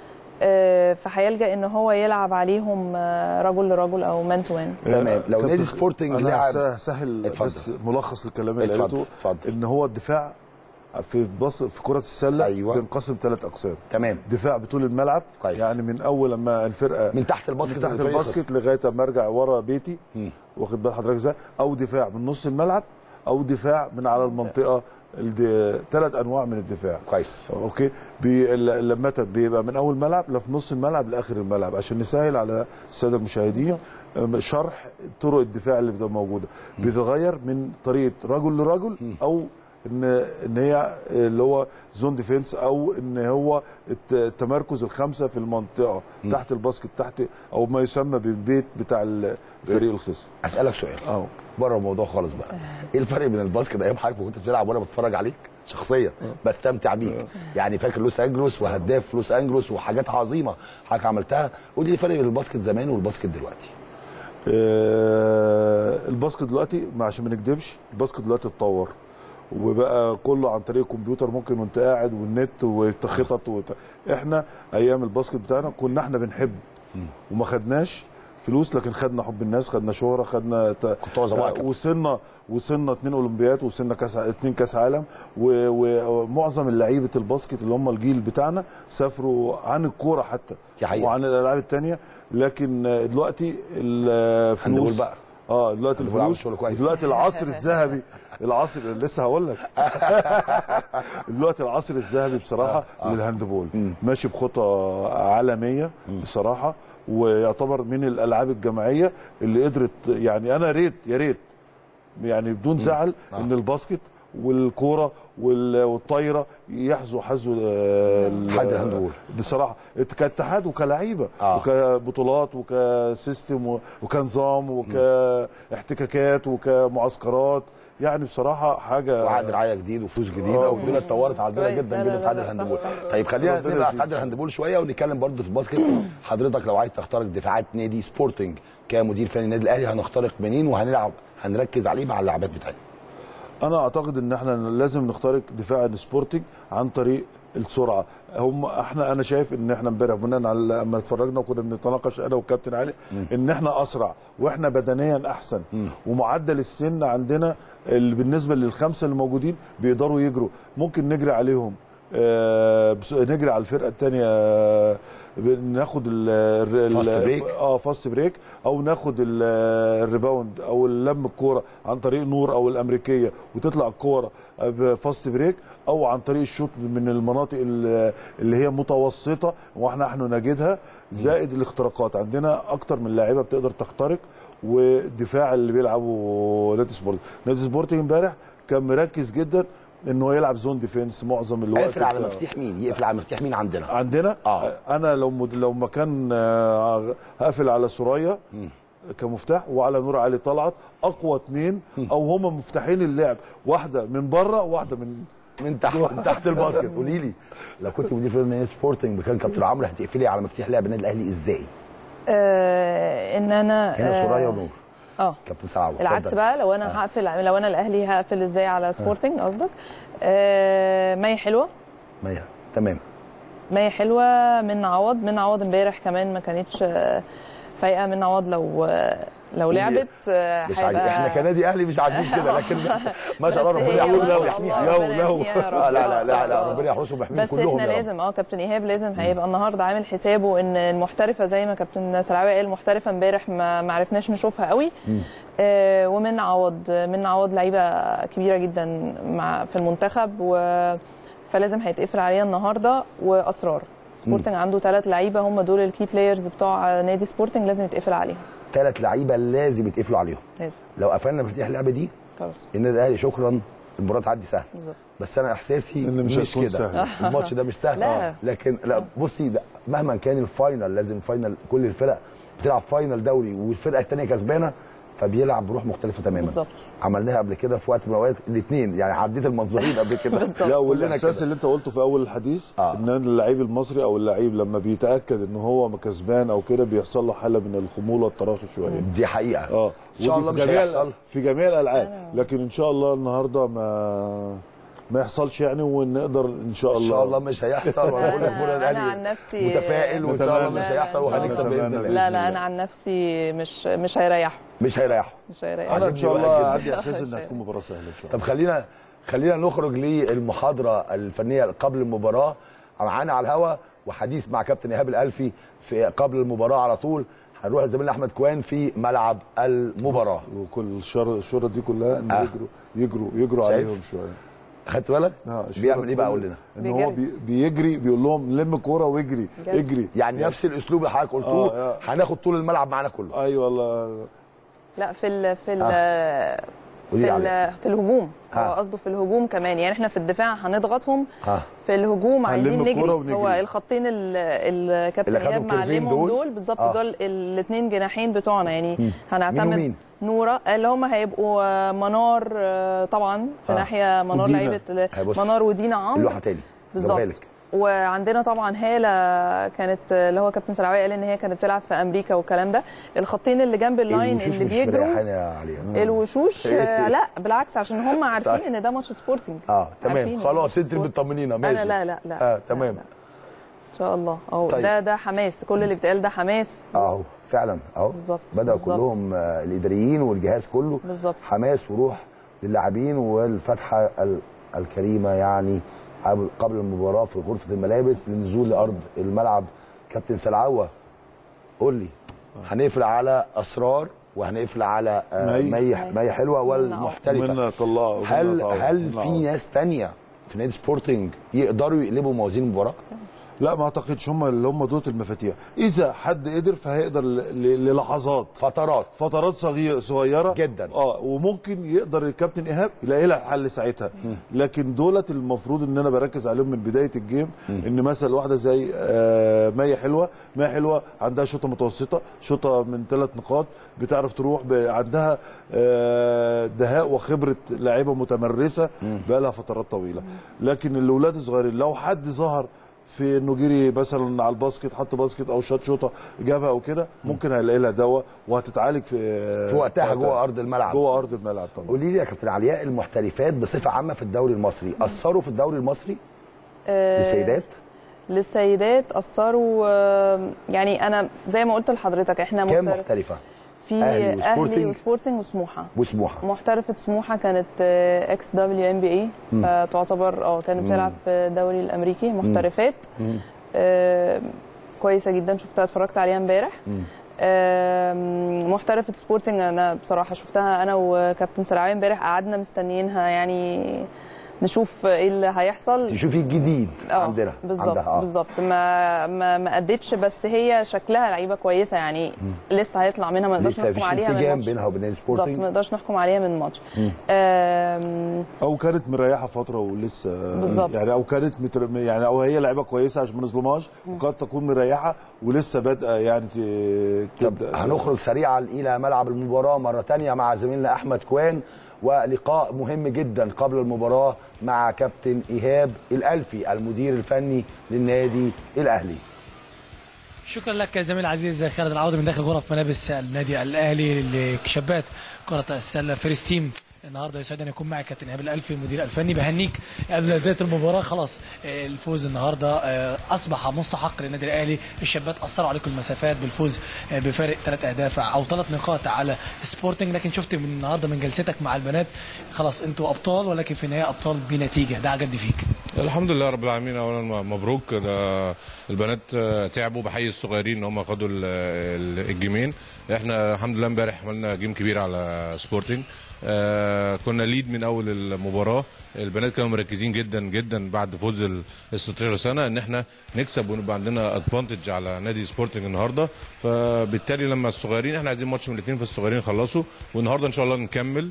آه، فهيلجا ان هو يلعب عليهم آه، رجل لرجل او مان تو مان تمام لو كابتن- نادي سبورتنج انا لعب هسهل اتفضل. بس ملخص للكلام اللي اتفضل، قلته اتفضل. ان هو الدفاع في بص في كره السله أيوة. بينقسم ثلاث اقسام تمام دفاع بطول الملعب كويس. يعني من اول لما الفرقه من تحت الباسكت من تحت للفريق الباسكت لغايه اما ارجع ورا بيتي مم. واخد بال حضرتك ازاي او دفاع من نص الملعب او دفاع من على المنطقه ثلاث انواع من الدفاع كويس اوكي بي ال- لما ت- بيبقى من اول ملعب لفي نص الملعب لاخر الملعب عشان نسهل على الساده المشاهدين أم، شرح طرق الدفاع اللي بتبقى موجوده بيتغير من طريقه رجل لرجل او ان ان هي اللي هو زون ديفense او ان هو الت- التمركز الخمسه في المنطقه تحت الباسكت تحت او ما يسمى بالبيت بتاع الفريق الخصم اسالك سؤال اه بره الموضوع خالص بقى ايه الفرق بين الباسكت ايام حضرتك ما كنت بتلعب وانا بتفرج عليك شخصيا بستمتع بيك يعني فاكر لوس انجلوس وهداف لوس انجلوس وحاجات عظيمه حضرتك عملتها قول لي الفرق بين الباسكت زمان والباسكت دلوقتي آه، الباسكت دلوقتي ما عشان ما نكدبش الباسكت دلوقتي اتطور وبقى كله عن طريق الكمبيوتر ممكن وانت قاعد والنت والخطط وت... احنا ايام الباسكت بتاعنا كنا احنا بنحب وما خدناش فلوس لكن خدنا حب الناس خدنا شهره خدنا ت... كنت عظماء يا كابتن. وصلنا وصلنا اثنين اولمبياد وصلنا كاس ع- اتنين كاس عالم و- ومعظم لعيبه الباسكت اللي هم الجيل بتاعنا سافروا عن الكوره حتى دي حقيقة. وعن الالعاب الثانيه لكن آه، دلوقتي الفلوس هندبول بقى. اه دلوقتي هندبول عامل الفلوس شغل كويس. دلوقتي العصر الذهبي العصر لسه هقول لك دلوقتي العصر الذهبي بصراحه للهاندبول ماشي بخطى عالميه بصراحه ويعتبر من الالعاب الجماعيه اللي قدرت يعني انا ريت يا ريت يعني بدون زعل ان الباسكت والكوره وال- والطايره يحظوا حظوا آه، ال- اتحاد الهاندبول. بصراحه كاتحاد وكلعيبه آه. وكبطولات وكسيستم و- وكنظام وكاحتكاكات وكمعسكرات يعني بصراحه حاجه وعقد رعايه جديد وفلوس جديده آه. والدنيا اتطورت عندنا كويس. جدا لا، جدا لا، في اتحاد لا، صح، الهاندبول صح. طيب خلينا ربنا نرجع يزيد. اتحاد الهاندبول شويه ونتكلم برضه في الباسكت حضرتك لو عايز تخترق دفاعات نادي سبورتنج كمدير فني النادي الاهلي هنخترق منين وهنلعب هنركز عليه مع اللاعبات بتاعتنا انا اعتقد ان احنا لازم نخترق دفاع السبورتنج عن طريق السرعه هم احنا انا شايف ان احنا امبارح بناء على لما اتفرجنا وكنا بنتناقش انا والكابتن علي ان احنا اسرع واحنا بدنيا احسن ومعدل السن عندنا اللي بالنسبه للخمسه اللي موجودين بيقدروا يجروا ممكن نجري عليهم آه بس- نجري على الفرقه الثانيه ناخد ال ال- فاست بريك. اه فاست بريك او ناخد ال- الريباوند او اللم الكوره عن طريق نور او الامريكيه وتطلع الكوره بفاست بريك او عن طريق الشوط من المناطق ال- اللي هي متوسطه واحنا نحن نجدها زائد الاختراقات عندنا اكتر من لاعيبه بتقدر تخترق والدفاع اللي بيلعبوا نادي سبورت نادي سبورتنج امبارح كان مركز جدا انه يلعب زون ديفينس معظم الوقت يقفل على بتاعه. مفتاح مين يقفل على مفتاح مين عندنا عندنا آه. انا لو مد... لو مكان آه، هقفل على سوريا كمفتاح وعلى نور علي طلعت اقوى اثنين او هما مفتاحين اللعب واحده من بره واحده من من تحت من تحت الباسكت قولي لي لو كنت مدير فني نادي سبورتنج مكان كابتن عمرو هتقفلي على مفتاح لعب النادي الاهلي ازاي آه ان انا هنا آه، سوريا ونور اه كابتن سلعوي العكس اتفضل. بقى لو انا هقفل لو انا الاهلي هقفل ازاي على سبورتنج قصدك آه مي حلوه مية. تمام مي حلوه من عوض من عوض امبارح كمان ما كانتش آه، فايقه من عوض لو آه، لو لعبت آه، مش عايز احنا كنادي اهلي مش عايزين كده لكن ما شاء الله بس ربنا هي يحفظها ما شاء ويحميها الله، لو ربنا لو يحميها يا رب. لا لا لا لا آه. ربنا يحفظهم ويحميهم بس كلهم احنا يا رب. لازم اه كابتن ايهاب لازم هيبقى النهارده عامل حسابه ان المحترفه زي ما كابتن سلعاوي قال المحترفه امبارح ما ما عرفناش نشوفها قوي آه ومن عوض من عوض لعيبه كبيره جدا مع في المنتخب و فلازم هيتقفل عليها النهارده واسرار سبورتنج عنده ثلاث لعيبه هم دول الكي بلايرز بتوع نادي سبورتنج لازم يتقفل عليهم ثلاث لعيبه لازم يتقفلوا عليهم لازم لو قفلنا مفتاح اللعبه دي خلاص النادي الاهلي شكرا المباراه تعدي سهل بالظبط بس انا احساسي إن مش مش, هتكون كده سهلة. الماتش ده مش سهل لا. آه. لكن لا بصي ده مهما كان الفاينل لازم فاينل كل الفرق بتلعب فاينل دوري والفرقه الثانيه كسبانه فبيلعب بروح مختلفه تماما بالظبط. عملناها قبل كده في وقت من الاوقات الاثنين يعني عديت المنظرين قبل كده بالظبط. لا كلنا والاحساس كده. اللي انت قلته في اول الحديث آه. ان اللعيب المصري او اللعيب لما بيتاكد ان هو كسبان او كده بيحصل له حاله من الخموله والتراخي شويه دي حقيقه اه ان شاء ودي الله في مش جميع هيحصل في جميع الالعاب لكن ان شاء الله النهارده ما ما يحصلش يعني ونقدر ان شاء ان الله شاء الله مش هيحصل وانا بقول لك أنا- بقول أنا الأهلي عن نفسي- متفائل وان شاء الله نتمنى. مش لا، لا، هيحصل إن شاء وهنكسب الله. باذن الله لا لا انا عن نفسي مش مش هيريحوا مش هيريحوا مش هيريحوا انا ان شاء عجبني الله بقى عندي احساس انها تكون مباراه سهله ان شاء الله طب خلينا خلينا نخرج للمحاضره الفنيه قبل المباراه معانا على الهوا وحديث مع كابتن ايهاب الالفي في قبل المباراه على طول هنروح لزميلنا احمد كوان في ملعب المباراه وكل الشر الشرط دي كلها ان آه. يجروا يجروا يجروا شايف؟ عليهم شويه خدت بالك آه، الشغل بيعمل ايه بقى كله قول لنا ان هو بيجري. بي- بيجري بيقول لهم لم كوره واجري بجد. اجري يعني نفس الاسلوب اللي حضرتك قلتوه آه، آه. هناخد طول الملعب معانا كله ايوه والله لا في ال في ال قولي في, لي عليها. ال في الهجوم ها. هو قصده في الهجوم كمان يعني احنا في الدفاع هنضغطهم ها في الهجوم عايزين هنلم نجري الكرة ونجري. هو الخطين ال- الكابتن اللي خدوا ايهاب الكيرفين معلمهم دول؟ دول بالظبط آه. دول الاثنين جناحين بتوعنا يعني مين هنعتمد ومين؟ نوره اللي هم هيبقوا آه، منار آه، طبعا في آه. ناحيه منار ودينا. لعيبه هيبص. منار ودينا عمرو اللوحه تاني بالظبط. جابها لك. وعندنا طبعا هاله كانت اللي هو كابتن سلعويه قال ان هي كانت بتلعب في امريكا والكلام ده الخطين اللي جنب اللاين الوشوش اللي مش بيجروا مريحاني عليها الوشوش آه، لا بالعكس عشان هم عارفين طيب. ان ده ماتش سبورتنج اه تمام عارفين إن خلاص ده انت اللي سبورت. بتطمنينا ماشي انا لا لا لا اه لا، تمام لا. ان شاء الله اهو طيب. ده ده حماس كل اللي بيتقال ده حماس اهو فعلا اهو بالظبط، بدأوا بالظبط. كلهم آه، الاداريين والجهاز كله بالظبط. حماس وروح للاعبين والفتحه ال- الكريمه يعني قبل- قبل المباراه في غرفه الملابس للنزول لارض الملعب كابتن سلعوه قول لي هنقفل على اسرار وهنقفل على آه، مي. مي مي حلوه والمحترفه منا طلع ومنا هل طلع. هل منا في عوض. ناس تانية في نادي سبورتنج يقدروا يقلبوا موازين المباراه؟ لا ما اعتقدش هم اللي هم دوت المفاتيح اذا حد قدر فهيقدر ل- ل- للحظات فترات فترات صغيره صغيره جدا. اه وممكن يقدر الكابتن ايهاب يلاقي لها حل ساعتها لكن دولت المفروض ان انا بركز عليهم من بدايه الجيم ان مثلا واحده زي آه مية حلوه مية حلوه عندها شوطه متوسطه شوطه من ثلاث نقاط بتعرف تروح ب- عندها آه دهاء وخبره لاعيبه متمرسه بقى لها فترات طويله لكن الاولاد الصغيرين لو حد ظهر في انه جري مثلا على الباسكت حط باسكت او شاط شوطه جابها او كده ممكن هيلاقي لها دواء وهتتعالج في في وقتها جوه ارض الملعب جوه ارض الملعب طبعا قولي لي يا كابتن علياء المحترفات بصفه عامه في الدوري المصري اثروا في الدوري المصري آه، للسيدات للسيدات اثروا آه، يعني انا زي ما قلت لحضرتك احنا كام محترف محترفه في أهلي اهلي وسبورتنج. وسبورتنج وسموحه وسموحه محترفه سموحه كانت اكس دبليو ام بي اي فتعتبر اه كانت بتلعب في الدوري الامريكي محترفات آه كويسه جدا شفتها اتفرجت عليها امبارح آم، محترفة سبورتنج انا بصراحة شفتها انا وكابتن سراعي امبارح قعدنا مستنيينها يعني نشوف ايه اللي هيحصل تشوفي الجديد اه عندنا بالظبط عندها، آه. بالظبط ما ما ما ادتش بس هي شكلها لعيبه كويسه يعني لسه هيطلع منها ما نقدرش لسه نحكم مفيش عليها من انسجام ماتش بينها وبين نادي بالظبط سبورتنج ما نقدرش نحكم عليها من ماتش آم، او كانت مريحه فتره ولسه بالظبط. يعني او كانت متر... يعني او هي لعيبه كويسه عشان ما نظلمهاش وقد تكون مريحه ولسه بادئه يعني ت... طب تبدا هنخرج سريعا الى ملعب المباراه مره تانية مع زميلنا احمد كوان ولقاء مهم جدا قبل المباراه مع كابتن ايهاب الالفي المدير الفني للنادي الاهلي شكرا لك يا زميل العزيز خالد العوضي من داخل غرف ملابس النادي الاهلي لشابات كره السله فيرست تيم النهارده يسعد ان يكون معي كابتن ايهاب الالفي المدير الفني بهنيك قبل بدايه المباراه خلاص آه، الفوز النهارده آه، اصبح مستحق للنادي الاهلي الشابات اثروا عليكم المسافات بالفوز آه، بفارق ثلاث اهداف او ثلاث نقاط على سبورتنج لكن شفت من النهارده من جلستك مع البنات خلاص انتوا ابطال ولكن في النهايه ابطال بنتيجه ده عجبني فيك الحمد لله رب العالمين اولا مبروك ده البنات تعبوا بحي الصغيرين ان هم خدوا ال- ال- الجيمين احنا الحمد لله امبارح عملنا جيم كبير على سبورتنج آه كنا ليد من اول المباراه البنات كانوا مركزين جدا جدا بعد فوز ال 16 سنه ان احنا نكسب ونبقى عندنا ادفانتج على نادي سبورتنج النهارده فبالتالي لما الصغيرين احنا عايزين ماتش من الاثنين في الصغيرين يخلصوا والنهارده ان شاء الله نكمل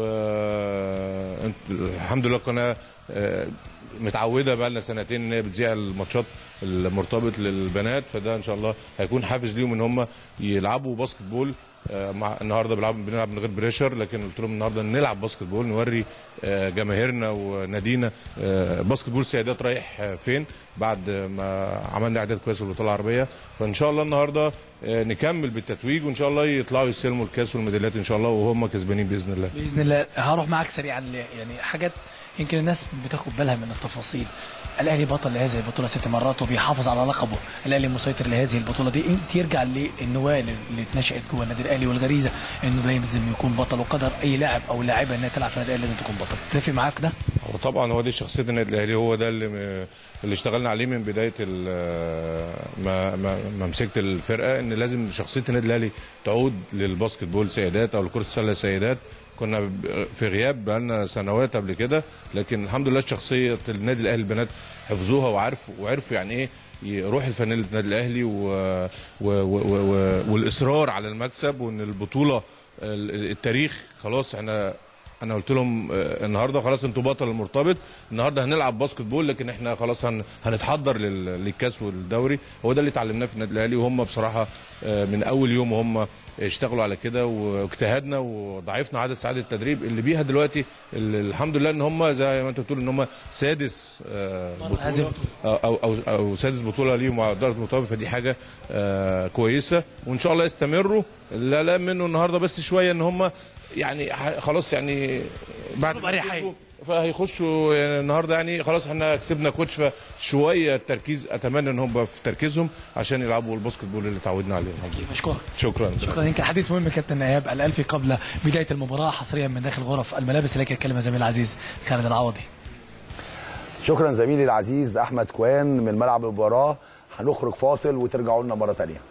والحمد لله القناه آه، متعوده بقى لنا سنتين ان هي بتذيع الماتشات المرتبط للبنات فده ان شاء الله هيكون حافز ليهم ان هم يلعبوا باسكت بول آه، مع النهارده بنلعب بنلعب من غير بريشر لكن قلت لهم النهارده نلعب باسكت بول نوري آه، جماهيرنا ونادينا آه، باسكت بول سيدات رايح آه، فين بعد ما عملنا اعداد كويس للبطوله العربيه فان شاء الله النهارده آه، نكمل بالتتويج وان شاء الله يطلعوا يستلموا الكاس والميداليات ان شاء الله وهم كسبانين باذن الله باذن الله هروح معاك سريعا ل- يعني حاجات يمكن الناس بتاخد بالها من التفاصيل الاهلي بطل لهذه البطوله ست مرات وبيحافظ على لقبه الاهلي مسيطر لهذه البطوله دي انت يرجع للنواه اللي اتنشات جوه النادي الاهلي والغريزه انه لازم يكون بطل وقدر اي لاعب او لاعبه انها تلعب في النادي الاهلي لازم تكون بطل تتفق معاك في ده وطبعا هو دي شخصيه النادي الاهلي هو ده اللي اللي اشتغلنا عليه من بدايه ال- ما ما, ما مسكت الفرقه ان لازم شخصيه النادي الاهلي تعود للباسكت بول سيدات او لكره السله سيدات كنا ب- في غياب بقالنا سنوات قبل كده لكن الحمد لله شخصيه النادي الاهلي البنات حفظوها وعرفوا وعرفوا يعني ايه يروح الفانيله النادي الاهلي و... و... و... و... والاصرار على المكسب وان البطوله ال- التاريخ خلاص احنا انا قلت لهم آه، النهارده خلاص انتوا بطل المرتبط النهارده هنلعب باسكت بول لكن احنا خلاص هن... هنتحضر لل... للكاس والدوري هو ده اللي اتعلمناه في النادي الاهلي وهم بصراحه آه، من اول يوم وهم اشتغلوا على كده واجتهدنا وضعفنا عدد ساعات التدريب اللي بيها دلوقتي ال- الحمد لله ان هم زي ما انت بتقول ان هم سادس آه، هذه بطوله او او او سادس بطوله ليهم مع اداره المرتبط فدي حاجه آه، كويسه وان شاء الله يستمروا لا لا منه النهارده بس شويه ان هم يعني ح- خلاص يعني بعد يبقى أريحية. فهيخشوا يعني النهارده يعني خلاص احنا كسبنا كوتش فشويه التركيز اتمنى ان هم في تركيزهم عشان يلعبوا الباسكت بول اللي اتعودنا عليه الحمد لله مشكور شكرا شكرا يمكن حديث مهم كابتن اياب الالفي قبل بدايه المباراه حصريا من داخل غرف الملابس لك الكلمه زميل العزيز خالد العوضي شكرا زميلي العزيز احمد كوان من ملعب المباراه هنخرج فاصل وترجعوا لنا مره تانية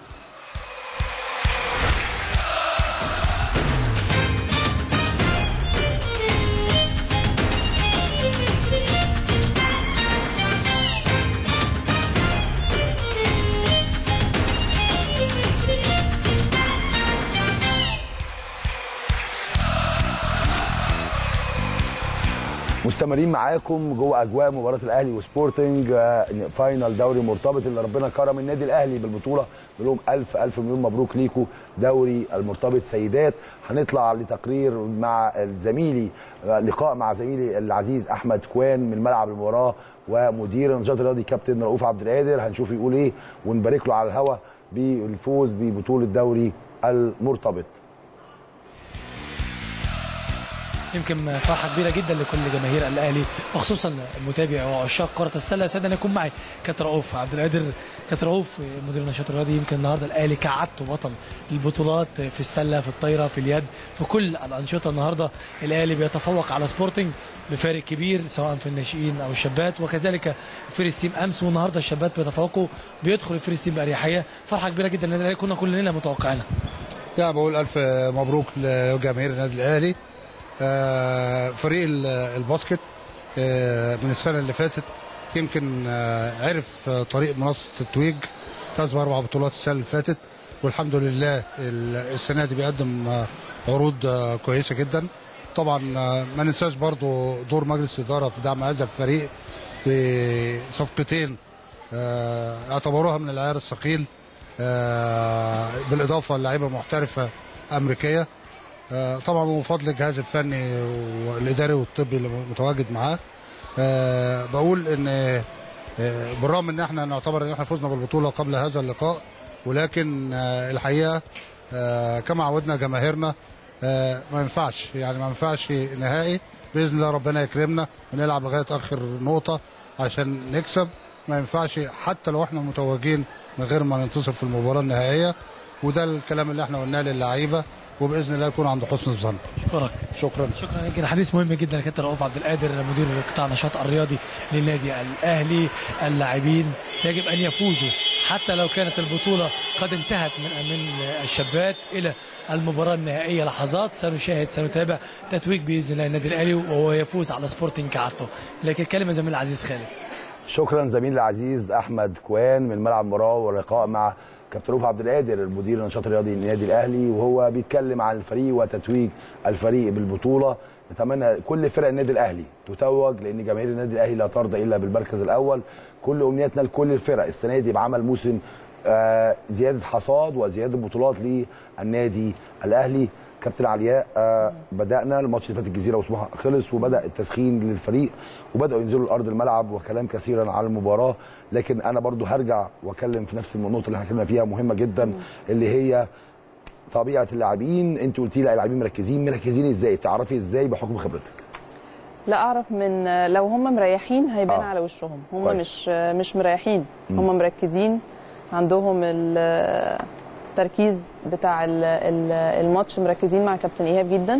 مستمرين معاكم جوه اجواء مباراه الاهلي وسبورتنج آه، فاينل دوري مرتبط اللي ربنا كرم النادي الاهلي بالبطوله بنقول لهم الف الف مليون مبروك ليكم دوري المرتبط سيدات هنطلع لتقرير مع زميلي آه، لقاء مع زميلي العزيز احمد كوان من ملعب المباراه ومدير النشاط الرياضي كابتن رؤوف عبد القادر هنشوف يقول ايه ونبارك له على الهوا بالفوز ببطوله دوري المرتبط يمكن فرحه كبيره جدا لكل جماهير الاهلي وخصوصا المتابع وعشاق كره السله يسعد ان يكون معي كابتن رؤوف عبد القادر كابتن رؤوف مدير النشاط الرياضي يمكن النهارده الاهلي كعادته بطل البطولات في السله في الطايره في اليد في كل الانشطه النهارده الاهلي بيتفوق على سبورتنج بفارق كبير سواء في الناشئين او الشابات وكذلك فيرست تيم امس والنهارده الشابات بيتفوقوا بيدخل الفيرست تيم باريحيه فرحه كبيره جدا للنادي الأهلي كنا كلنا متوقعينها يعني بقول ألف مبروك لجماهير النادي الأهلي آه، فريق ال- الباسكت آه، من السنة اللي فاتت يمكن آه، عرف آه، طريق منصة التتويج فاز بأربع بطولات السنة اللي فاتت والحمد لله ال- السنة دي بيقدم آه، عروض آه، كويسة جدا طبعا آه، ما ننساش برضو دور مجلس الإدارة في دعم هذا الفريق بصفقتين آه، اعتبروها من العيار الثقيل آه، بالاضافه للاعيبه محترفه امريكيه آه، طبعا من فضل الجهاز الفني والاداري والطبي اللي متواجد معاه آه، بقول ان آه، بالرغم ان احنا نعتبر ان احنا فزنا بالبطوله قبل هذا اللقاء ولكن آه، الحقيقه آه، كما عودنا جماهيرنا آه، ما ينفعش يعني ما ينفعش نهائي باذن الله ربنا يكرمنا ونلعب لغايه اخر نقطه عشان نكسب ما ينفعش حتى لو احنا متوجين من غير ما ننتصر في المباراه النهائيه وده الكلام اللي احنا قلناه للعيبه وباذن الله يكون عند حسن الظن شكرا شكرا شكرا يمكن حديث مهم جدا كابتن رؤوف عبد القادر مدير قطاع النشاط الرياضي للنادي الاهلي اللاعبين يجب ان يفوزوا حتى لو كانت البطوله قد انتهت من من الشابات الى المباراه النهائيه لحظات سنشاهد سنتابع تتويج باذن الله النادي الاهلي وهو يفوز على سبورتنج كعادته لكن كلمه زميل العزيز خالد شكرا زميلي العزيز احمد كوان من ملعب المباراه واللقاء مع كابتن رؤوف عبد القادر المدير النشاط الرياضي للنادي الاهلي وهو بيتكلم عن الفريق وتتويج الفريق بالبطوله نتمنى كل فرق النادي الاهلي تتوج لان جماهير النادي الاهلي لا ترضى الا بالمركز الاول كل امنياتنا لكل الفرق السنه دي بعمل موسم آه، زياده حصاد وزياده بطولات للنادي الاهلي كابتن علياء آه بدانا الماتش اللي فات الجزيره وسموحه خلص وبدا التسخين للفريق وبداوا ينزلوا الارض الملعب وكلام كثيرا على المباراه لكن انا برضو هرجع واتكلم في نفس النقطه اللي احنا اتكلمنا فيها مهمه جدا اللي هي طبيعه اللاعبين انت قلتي لا اللاعبين مركزين مركزين ازاي تعرفي ازاي بحكم خبرتك لا اعرف من لو هم مريحين هيبان آه. آه. على وشهم هم كويس. مش مش مريحين مم. هم مركزين عندهم ال- التركيز بتاع ال- ال- الماتش مركزين مع كابتن ايهاب جدا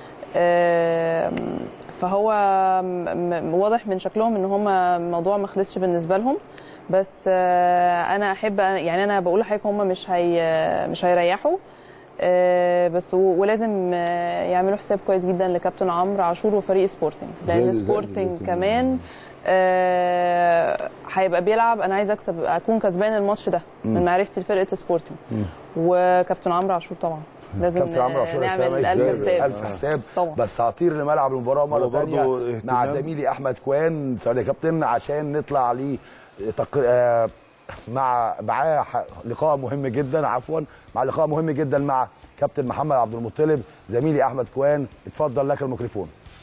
آم، فهو م- م- واضح من شكلهم ان هم الموضوع ما خلصش بالنسبه لهم بس آه، انا احب يعني انا بقول لحضرتك هم مش هي مش هيريحوا آه، بس و- ولازم آه، يعملوا حساب كويس جدا لكابتن عمرو عاشور وفريق سبورتنج لان زي- زي- سبورتنج زي- كمان آه، هيبقى بيلعب انا عايز اكسب اكون كسبان الماتش ده من معرفتي لفرقه سبورتنج وكابتن عمرو عاشور طبعا لازم كابتن عمرو عاشور نعمل هيتعمل الف إزاي؟ حساب الف حساب طبعا. بس هطير لملعب المباراه مره هو برضو ثانيه مع اهتمام. زميلي احمد كوان ثواني يا كابتن عشان نطلع ليه تق... آه، مع معاه ح- لقاء مهم جدا عفوا مع لقاء مهم جدا مع كابتن محمد عبد المطلب زميلي احمد كوان اتفضل لك الميكروفون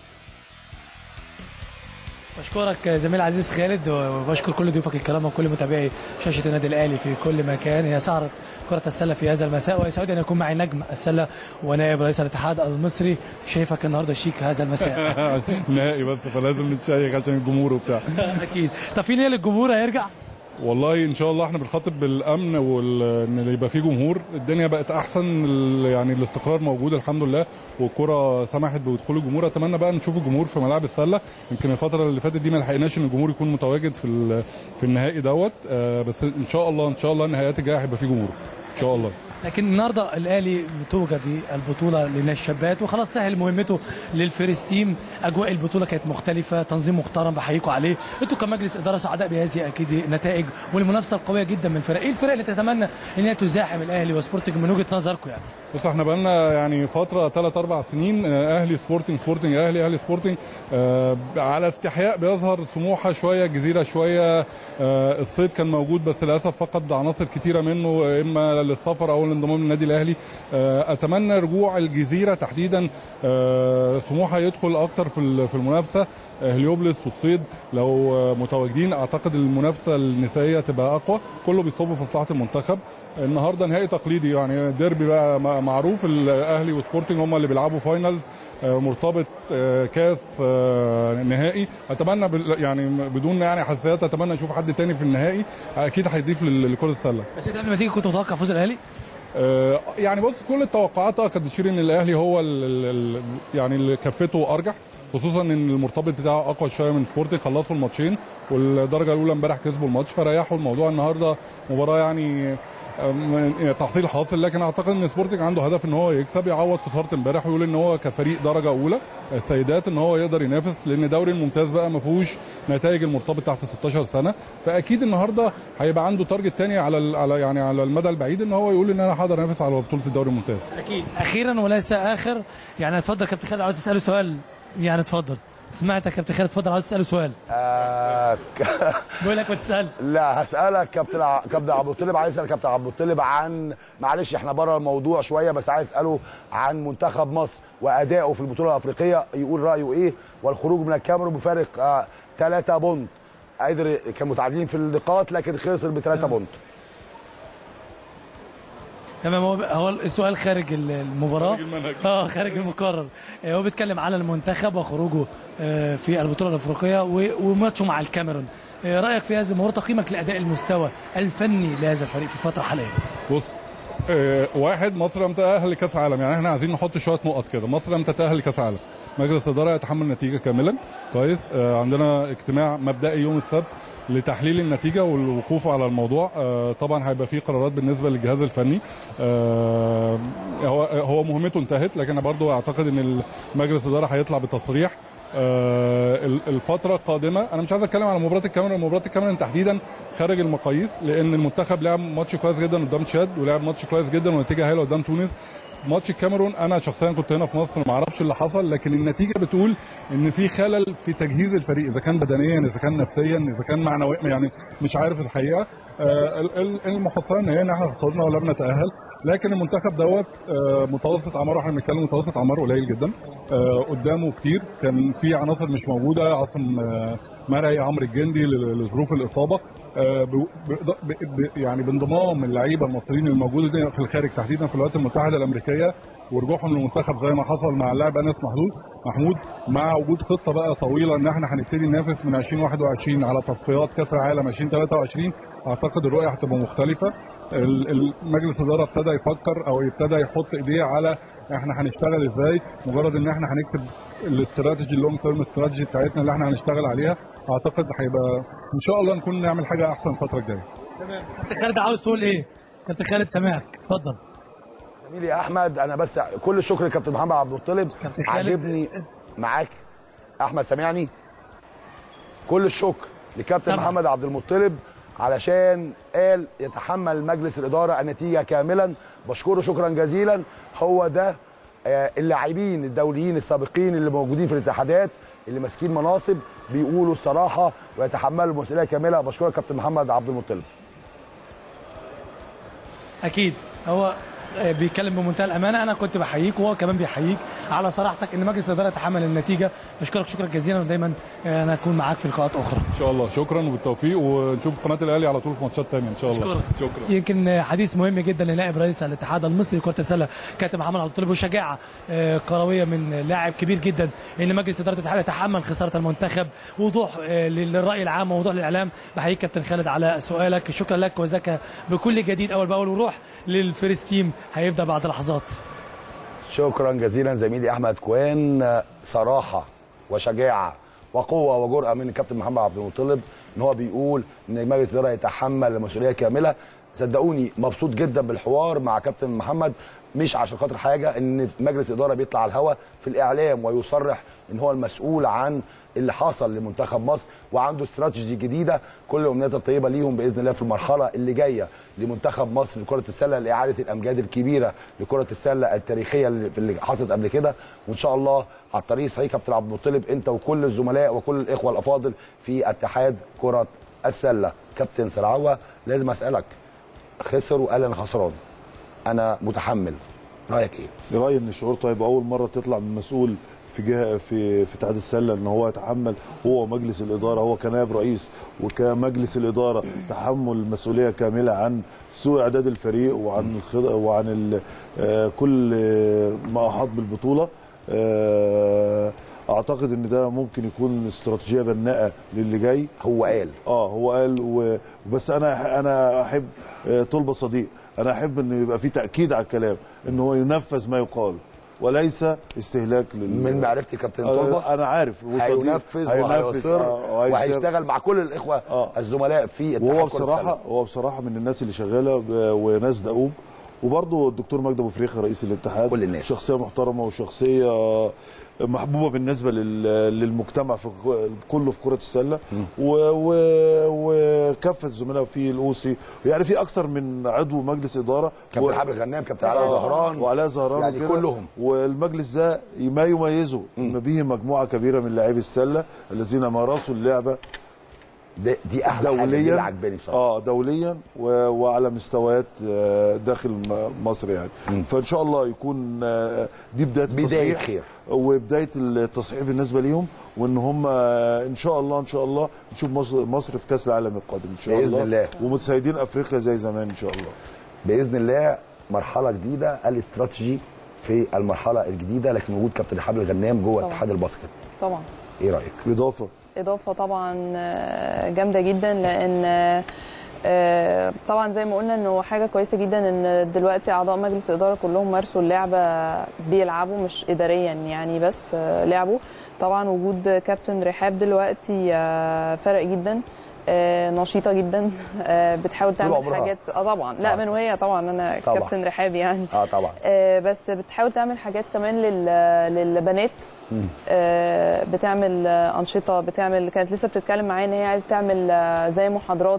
بشكرك زميل عزيز خالد وبشكر كل ضيوفك الكرام وكل متابعي شاشه النادي الاهلي في كل مكان هي سهره كرة السلة في هذا المساء ويسعدني أن يكون معي نجم السلة ونائب رئيس الاتحاد المصري شايفك النهارده شيك هذا المساء نهائي بس فلازم نتشيك عشان الجمهور وبتاع أكيد طب في نية للجمهور هيرجع والله ان شاء الله احنا بنخاطب بالامن وان يبقى في جمهور الدنيا بقت احسن ال- يعني الاستقرار موجود الحمد لله والكره سمحت بدخول الجمهور اتمنى بقى نشوف الجمهور في ملاعب السله يمكن الفتره اللي فاتت دي ما لحقناش ان الجمهور يكون متواجد في ال- في النهائي دوت آه، بس ان شاء الله ان شاء الله النهائيات الجايه هيبقى في جمهور ان شاء الله لكن النهارده الاهلي توجد بالبطوله للشابات وخلاص سهل مهمته للفيرست تيم اجواء البطوله كانت مختلفه تنظيم محترم بحييكم عليه انتوا كمجلس اداره سعداء بهذه اكيد النتائج والمنافسه القويه جدا من الفرق ايه الفرق اللي تتمنى ان هي تزاحم الاهلي وسبورتنج من وجهه نظركم يعني بص احنا بقالنا يعني فتره ثلاث اربع سنين آه، اهلي سبورتنج سبورتنج اهلي اهلي سبورتنج آه، على استحياء بيظهر سموحه شويه الجزيره شويه آه، الصيد كان موجود بس للاسف فقد عناصر كتيره منه آه، اما للسفر او الانضمام للنادي الاهلي آه، اتمنى رجوع الجزيره تحديدا آه، سموحه يدخل اكتر في ال- في المنافسه آه، هليوبلس والصيد لو آه، متواجدين اعتقد المنافسه النسائيه تبقى اقوى كله بيصب في مصلحه المنتخب النهارده نهائي تقليدي يعني ديربي بقى م- معروف الاهلي وسبورتنج هم اللي بيلعبوا فاينلز آه، مرتبط آه، كاس آه، نهائي اتمنى بال- يعني بدون يعني حساسيات اتمنى اشوف حد تاني في النهائي اكيد هيضيف لل- لكره السله بس انت قبل ما تيجي كنت متوقع فوز الاهلي آه، يعني بص كل التوقعات اه كانت تشير ان الاهلي هو ال ال يعني اللي كفته ارجح خصوصا ان المرتبط بتاعه اقوى شويه من سبورتنج خلصوا الماتشين والدرجه الاولى امبارح كسبوا الماتش فريحوا الموضوع النهارده مباراه يعني آم، تحصيل حاصل لكن اعتقد ان سبورتنج عنده هدف ان هو يكسب يعوض خساره امبارح ويقول ان هو كفريق درجه اولى السيدات ان هو يقدر ينافس لان دوري الممتاز بقى ما فيهوش نتائج المرتبط تحت 16 سنه فاكيد النهارده هيبقى عنده تارجت تاني على ال- على يعني على المدى البعيد ان هو يقول ان انا هقدر انافس على بطوله الدوري الممتاز اكيد اخيرا وليس اخر يعني اتفضل كابتن خالد عاوز تساله سؤال يعني اتفضل سمعتك كابتن خالد اتفضل عاوز تساله سؤال آه ك- بقول لك ما تسال لا هسألك كابتن ع- كابتن عبد المطلب عايز اسال كابتن عبد المطلب عن معلش احنا بره الموضوع شويه بس عايز اساله عن منتخب مصر وادائه في البطوله الافريقيه يقول رايه ايه والخروج من الكاميرون بفارق آه 3 بونت قدر كان متعادلين في النقاط لكن خسر ب 3 بونت تمام هو هو السؤال خارج ال- المباراه خارج المنهج. اه خارج المقرر آه، هو بيتكلم على المنتخب وخروجه آه، في البطوله الافريقيه و- وماتشه مع الكاميرون آه، رايك في هذه المباراه تقييمك لاداء المستوى الفني لهذا الفريق في الفتره الحاليه بص آه، واحد مصر لم تتاهل لكاس عالم يعني احنا عايزين نحط شويه نقط كده مصر لم تتاهل لكاس عالم مجلس الاداره يتحمل النتيجه كاملا كويس آه، عندنا اجتماع مبدئي يوم السبت لتحليل النتيجه والوقوف على الموضوع آه، طبعا هيبقى في قرارات بالنسبه للجهاز الفني آه، هو هو مهمته انتهت لكن انا برضو اعتقد ان مجلس الاداره هيطلع بتصريح آه، ال- الفترة القادمة أنا مش عايز أتكلم على مباراة الكاميرون مباراة الكاميرون تحديدا خارج المقاييس لأن المنتخب لعب ماتش كويس جدا قدام تشاد ولعب ماتش كويس جدا ونتيجة هايلة قدام تونس ماتش الكاميرون انا شخصيا كنت هنا في مصر ما اعرفش اللي حصل لكن النتيجه بتقول ان في خلل في تجهيز الفريق اذا كان بدنيا اذا كان نفسيا اذا كان معنويا يعني مش عارف الحقيقه آه، ال- ال- المحصله ان هي ان احنا خسرنا ولم نتاهل لكن المنتخب دوت آه، متوسط اعماره احنا بنتكلم متوسط اعماره قليل جدا آه، قدامه كتير كان في عناصر مش موجوده عاصم آه، مرعي عمرو الجندي ل- لظروف الاصابه آه، ب- ب- ب- ب- يعني بانضمام اللعيبه المصريين الموجوده دي في الخارج تحديدا في الولايات المتحده الامريكيه ورجوعهم للمنتخب زي ما حصل مع اللاعب انس محمود محمود مع وجود خطه بقى طويله ان احنا هنبتدي ننافس من 2021 على تصفيات كاس العالم 2023 اعتقد الرؤيه هتبقى مختلفه ال- ال- مجلس الاداره ابتدى يفكر او ابتدى يحط ايديه على احنا هنشتغل ازاي مجرد ان احنا هنكتب الاستراتيجي اللونج تيرم استراتيجي بتاعتنا اللي احنا هنشتغل عليها اعتقد هيبقى ان شاء الله نكون نعمل حاجه احسن الفتره الجايه كابتن خالد عاوز تقول ايه كابتن خالد سامعك اتفضل زميلي احمد انا بس كل الشكر لكابتن محمد عبد المطلب كابتن خالد. عاجبني معاك احمد سامعني كل الشكر لكابتن سامعك. محمد عبد المطلب علشان قال يتحمل مجلس الاداره النتيجه كاملا بشكره شكرا جزيلا هو ده آه، اللاعبين الدوليين السابقين اللي موجودين في الاتحادات اللي ماسكين مناصب بيقولوا الصراحه ويتحملوا المسؤوليه كامله بشكرك كابتن محمد عبد المطلب اكيد هو آه، بيتكلم بمنتهى الامانه انا كنت بحييك وهو كمان بيحييك على صراحتك ان مجلس الاداره يتحمل النتيجه بشكرك شكرا جزيلا ودايما آه، انا اكون معاك في لقاءات اخرى ان شاء الله شكرا وبالتوفيق ونشوف قناه الاهلي على طول في ماتشات تانية ان شاء الله شكرا. شكرا يمكن حديث مهم جدا لنائب رئيس الاتحاد المصري لكره السله كابتن محمد عبد الطلب وشجاعه آه، كرويه من لاعب كبير جدا ان مجلس اداره الاتحاد يتحمل خساره المنتخب وضوح آه، للراي العام ووضوح للاعلام بحييك كابتن خالد على سؤالك شكرا لك وذاك بكل جديد اول باول وروح للفيرست تيم هيبدا بعد لحظات شكرا جزيلا زميلي احمد كوان صراحه وشجاعه وقوه وجرأه من الكابتن محمد عبد المطلب ان هو بيقول ان مجلس الاداره يتحمل المسؤوليه كامله صدقوني مبسوط جدا بالحوار مع كابتن محمد مش عشان خاطر حاجه ان مجلس الاداره بيطلع على الهواء في الاعلام ويصرح ان هو المسؤول عن اللي حصل لمنتخب مصر وعنده استراتيجي جديده كل الامنيات الطيبه ليهم باذن الله في المرحله اللي جايه لمنتخب مصر لكره السله لاعاده الامجاد الكبيره لكره السله التاريخيه اللي اللي حصلت قبل كده وان شاء الله على الطريق الصحيح كابتن عبد المطلب انت وكل الزملاء وكل الاخوه الافاضل في اتحاد كره السله كابتن سرعوه لازم اسالك خسر وقال انا خسران انا متحمل رايك ايه؟ رايي ان الشعور طيب اول مره تطلع من مسؤول في جهه في في اتحاد السله ان هو يتحمل هو مجلس الاداره هو كنائب رئيس وكمجلس الاداره تحمل مسؤوليه كامله عن سوء اعداد الفريق وعن الخض... وعن ال... آه، كل آه، ما احاط بالبطوله آه، اعتقد ان ده ممكن يكون استراتيجيه بناءه للي جاي هو قال اه هو قال و... بس انا انا احب آه، طلبه صديق انا احب ان يبقى في تاكيد على الكلام ان هو ينفذ ما يقال وليس استهلاك لل من معرفتي كابتن آه، طلبه انا عارف وصديق هينفذ هينفذ، وهيصر آه، وهيصر. وهيشتغل مع كل الاخوه آه. الزملاء في اتحاد وهو كرة بصراحه السلة. هو بصراحه من الناس اللي شغاله ب- وناس دؤوب وبرضه الدكتور مجدي ابو فريخه رئيس الاتحاد كل الناس. شخصيه محترمه وشخصيه محبوبه بالنسبه لل- للمجتمع في كله في كره السله و- و- وكافه زملائه في الاوسي يعني في اكثر من عضو مجلس اداره كابتن و- حابب غنام كابتن علاء زهران وعلاء زهران يعني وكده. كلهم. والمجلس ده ما يميزه ان به مجموعه كبيره من لاعبي السله الذين مارسوا اللعبه دي, دي احلى حاجه دي اللي دوليا عجباني بصراحه اه دوليا و... وعلى مستويات آه، داخل م- مصر يعني فان شاء الله يكون آه، دي بدايه بداية التصحيح خير. وبدايه التصحيح بالنسبه ليهم وان هم آه، ان شاء الله ان شاء الله نشوف مصر, مصر في كاس العالم القادم ان شاء بإذن الله الله. ومتسيدين افريقيا زي زمان ان شاء الله باذن الله مرحله جديده الاستراتيجي في المرحله الجديده لكن وجود كابتن حابب الغنام جوه طبعا. اتحاد الباسكت طبعا ايه رايك؟ اضافه اضافه طبعا آه، جامده جدا لان آه، آه، طبعا زي ما قلنا انه حاجه كويسه جدا ان دلوقتي اعضاء مجلس الاداره كلهم مارسوا اللعبه بيلعبوا مش اداريا يعني بس آه، لعبوا طبعا وجود كابتن رحاب دلوقتي آه، فرق جدا آه، نشيطه جدا آه، بتحاول تعمل عمرها. حاجات اه طبعا لا آه. من وهي طبعا انا طبعا. كابتن رحاب يعني اه طبعا آه، بس بتحاول تعمل حاجات كمان لل- للبنات آه، بتعمل آه، انشطه بتعمل كانت لسه بتتكلم معايا ان هي عايزه تعمل آه، زي محاضرات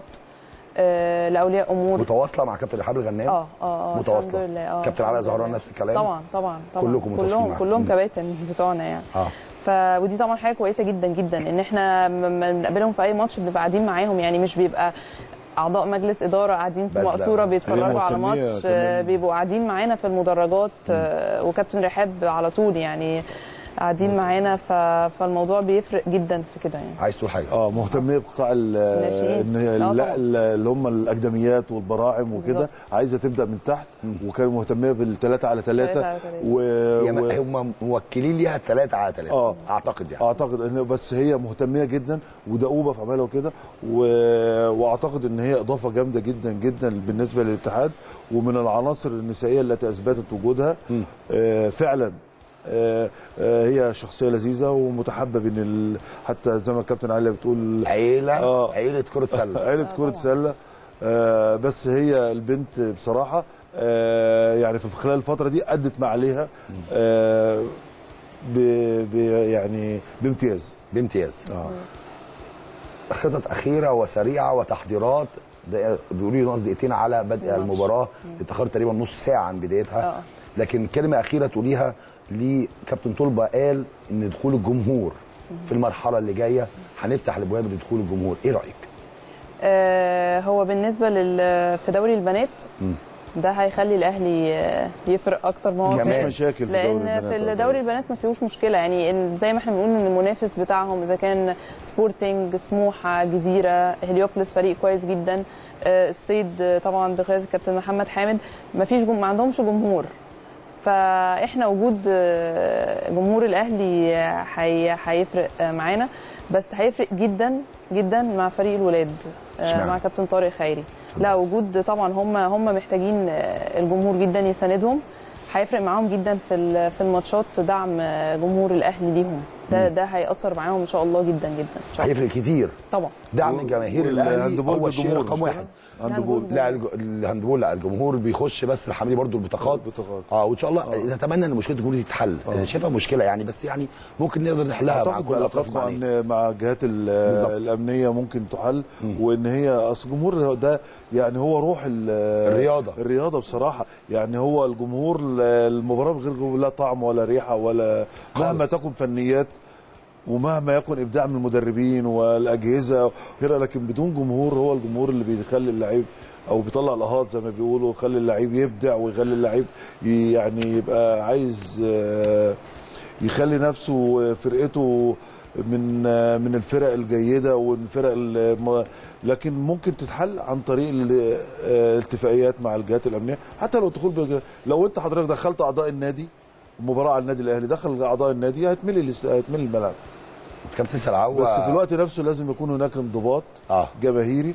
آه، لاولياء امور متواصله مع كابتن حابب الغنام اه اه اه متواصلة. الحمد لله اه كابتن علاء الحمد زهران لله. نفس الكلام؟ طبعا طبعا طبعا كلكم متواصلين كلهم معاهم. كلهم مم. كباتن بتوعنا يعني اه ف ودي طبعا حاجه كويسه جدا جدا ان احنا لما بنقابلهم في اي ماتش بنبقى قاعدين معاهم يعني مش بيبقى اعضاء مجلس اداره قاعدين في بدلة. مقصوره بيتفرجوا على مهتمية ماتش كمان. آه، بيبقوا قاعدين معانا في المدرجات آه، وكابتن رحاب على طول يعني قاعدين معانا ف... فالموضوع بيفرق جدا في كده يعني عايز تقول حاجه اه مهتميه بقطاع ال- الناشئين. إن آه لا- طبعا. اللي هم الاكاديميات والبراعم وكده بالظبط. عايزه تبدا من تحت وكان مهتميه بالثلاثه على تلاتة ثلاثه على تلاتة. و... هي و... هم موكلين ليها ثلاثه على ثلاثه آه. اعتقد يعني اعتقد ان بس هي مهتميه جدا ودؤوبه في عملها وكده و... واعتقد ان هي اضافه جامده جدا جدا بالنسبه للاتحاد ومن العناصر النسائيه التي اثبتت وجودها آه فعلا آه آه هي شخصيه لذيذه ومتحبه بين ال... حتى زي ما الكابتن علي بتقول عيله آه. عيله كره سله عيله آه كره طبعاً. سله آه بس هي البنت بصراحه آه، يعني في خلال الفتره دي ادت ما عليها آه، ب- ب- يعني بامتياز بامتياز اه خطط اخيره وسريعه وتحضيرات ده بيقولوا لي ناقص دقيقتين على بدء المباراه اتاخرت تقريبا نص ساعه عن بدايتها آه. لكن كلمه اخيره تقوليها لكابتن طلبه قال ان دخول الجمهور في المرحله اللي جايه هنفتح الابواب لدخول الجمهور ايه رايك آه، هو بالنسبه لل في دوري البنات مم. ده هيخلي الاهلي آه، يفرق اكتر ما هو كمان. فيه. مفيش مشاكل في دوري لان البنات في أعتقد. دوري البنات ما فيهوش مشكله يعني إن زي ما احنا بنقول ان المنافس بتاعهم اذا كان سبورتنج سموحه جزيره هليوبلس فريق كويس جدا آه، الصيد آه، طبعا بقياده الكابتن محمد حامد ما فيش جم... ما عندهمش جمهور فاحنا وجود آه، جمهور الاهلي آه، هي- هيفرق آه، معانا بس هيفرق جدا جدا مع فريق الولاد آه، اشمعنى؟ مع كابتن طارق خيري لا وجود طبعا هم هم محتاجين آه، الجمهور جدا يساندهم هيفرق معاهم جدا في ال- في الماتشات دعم آه، جمهور الاهلي ليهم ده ده هيأثر معاهم ان شاء الله جدا جدا ان شاء الله هيفرق كتير طبعا دعم جماهير الاهلي والهاندبول هو الشيء بالجمهور رقم مش واحد كده؟ هاندبول لا الج- الهاندبول لا الجمهور بيخش بس الحملي برضو البطاقات البطاقات. اه وان شاء الله نتمنى ان مشكله الجمهور دي تتحل انا شايفها مشكله يعني بس يعني ممكن نقدر نحلها مع اعتقد كل الاطراف بعلاقاتكم المعنية. عن مع الجهات ال- بالظبط. الامنيه ممكن تحل وان هي اصل الجمهور ده يعني هو روح ال- الرياضة. الرياضه بصراحه يعني هو الجمهور المباراه بغير جمهور لا طعم ولا ريحه ولا مهما خالص. تكن فنيات ومهما يكن ابداع من المدربين والاجهزه وغيرها لكن بدون جمهور هو الجمهور اللي بيخلي اللعيب او بيطلع الاهات زي ما بيقولوا يخلي اللعيب يبدع ويخلي اللعيب ي- يعني يبقى عايز آه، يخلي نفسه فرقته من من الفرق الجيده والفرق الم- لكن ممكن تتحل عن طريق ال- الاتفاقيات مع الجهات الامنيه حتى لو دخول بج- لو انت حضرتك دخلت اعضاء النادي مباراه على النادي الاهلي دخل اعضاء النادي هيتملي الاس- هيتملي الملعب كابتن سلعوه بس في الوقت نفسه لازم يكون هناك انضباط اه جماهيري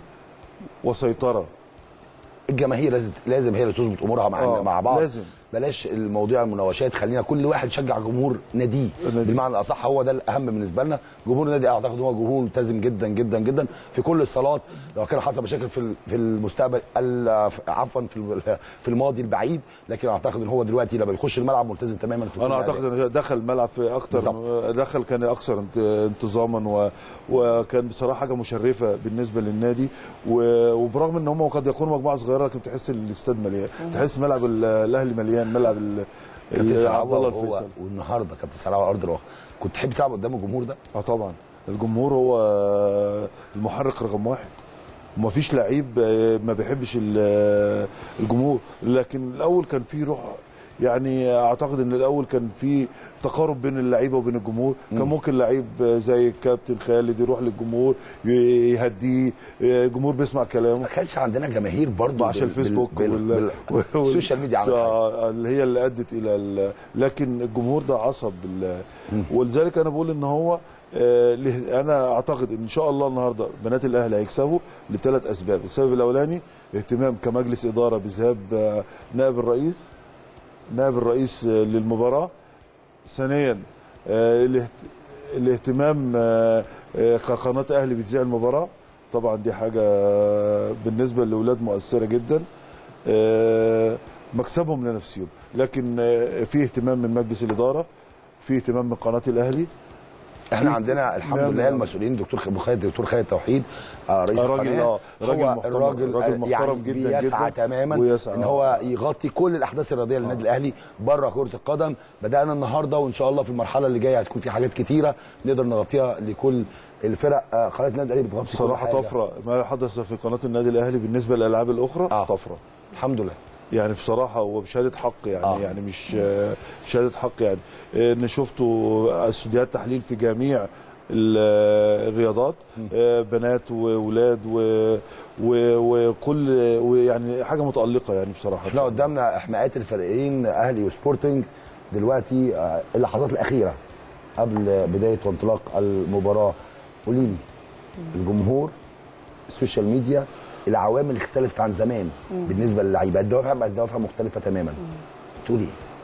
وسيطره الجماهير لازم لازم هي اللي تظبط امورها مع آه، مع بعض لازم. بلاش المواضيع المناوشات خلينا كل واحد يشجع جمهور ناديه النادي. بالمعنى الاصح هو ده الاهم بالنسبه لنا جمهور النادي اعتقد هو جمهور ملتزم جدا جدا جدا في كل الصالات لو كان حصل مشاكل في ال- في المستقبل ال- عفوا في ال- في الماضي البعيد لكن اعتقد ان هو دلوقتي لما يخش الملعب ملتزم تماما في كل انا اعتقد الأداء. ان دخل الملعب في اكتر بالظبط. دخل كان اكثر انت- انتظاما و... وكان بصراحه حاجه مشرفه بالنسبه للنادي و... وبرغم ان هم قد يكونوا مجموعه صغيره لكن تحس ان الاستاد مليان تحس ملعب ال- الاهلي مليان ملعب ال... كابتن ال- سلعوه عبد الله وهو الفيصل والنهارده كابتن سلعوه على ارض الواقع كنت تحب تلعب قدام الجمهور ده؟ اه طبعا الجمهور هو المحرك رقم واحد وما فيش لعيب آه، ما بيحبش ال- الجمهور لكن الاول كان في روح يعني اعتقد ان الاول كان في تقارب بين اللعيبه وبين الجمهور كان ممكن لعيب زي الكابتن خالد يروح للجمهور ي- يهديه آه، الجمهور بيسمع كلامه ما كانش عندنا جماهير برضه عشان الفيسبوك وال... وال- السوشيال ميديا عملت حاجة. آه، اللي هي اللي ادت الى ال... لكن الجمهور ده عصب ال... ولذلك انا بقول ان هو آه، له- انا اعتقد ان شاء الله النهارده بنات الاهلي هيكسبوا لثلاث اسباب السبب الاولاني اهتمام كمجلس اداره بذهاب آه، نائب الرئيس نائب الرئيس آه، للمباراه ثانيا آه، الاهت... الاهتمام آه، آه، كقناه اهلي بتذيع المباراه طبعا دي حاجه آه، بالنسبه للاولاد مؤثره جدا آه، مكسبهم لنفسهم لكن آه، في اهتمام من مجلس الاداره في اهتمام من قناه الاهلي احنا عندنا الحمد نعم. لله المسؤولين دكتور خ- خالد دكتور خالد توحيد آه رئيس راجل- القناه آه، راجل هو محترم- الراجل راجل آه، محترم يعني جدا بيسعى جدا تماما ويسعى، ان آه. هو يغطي كل الاحداث الرياضيه للنادي الاهلي بره كره القدم بدانا النهارده وان شاء الله في المرحله اللي جايه هتكون في حاجات كتيره نقدر نغطيها لكل الفرق آه، قناه النادي الاهلي بتغطي كل بصراحه حاجة. طفره ما حدث في قناه النادي الاهلي بالنسبه للالعاب الاخرى آه. طفره الحمد لله يعني بصراحه وبشهاده حق يعني آه. آه. يعني مش آه، شهاده حق يعني آه، ان شفتوا استوديوهات تحليل في جميع ال- آه، الرياضات آه، بنات واولاد و- و- وكل ويعني حاجه متالقه يعني بصراحه احنا قدامنا احماءات الفريقين اهلي وسبورتنج دلوقتي آه، اللحظات الاخيره قبل بدايه وانطلاق المباراه قولي لي الجمهور السوشيال ميديا العوامل اختلفت عن زمان بالنسبه للعيبه الدوافع بقت دوافع مختلفه تماما تقولي ايه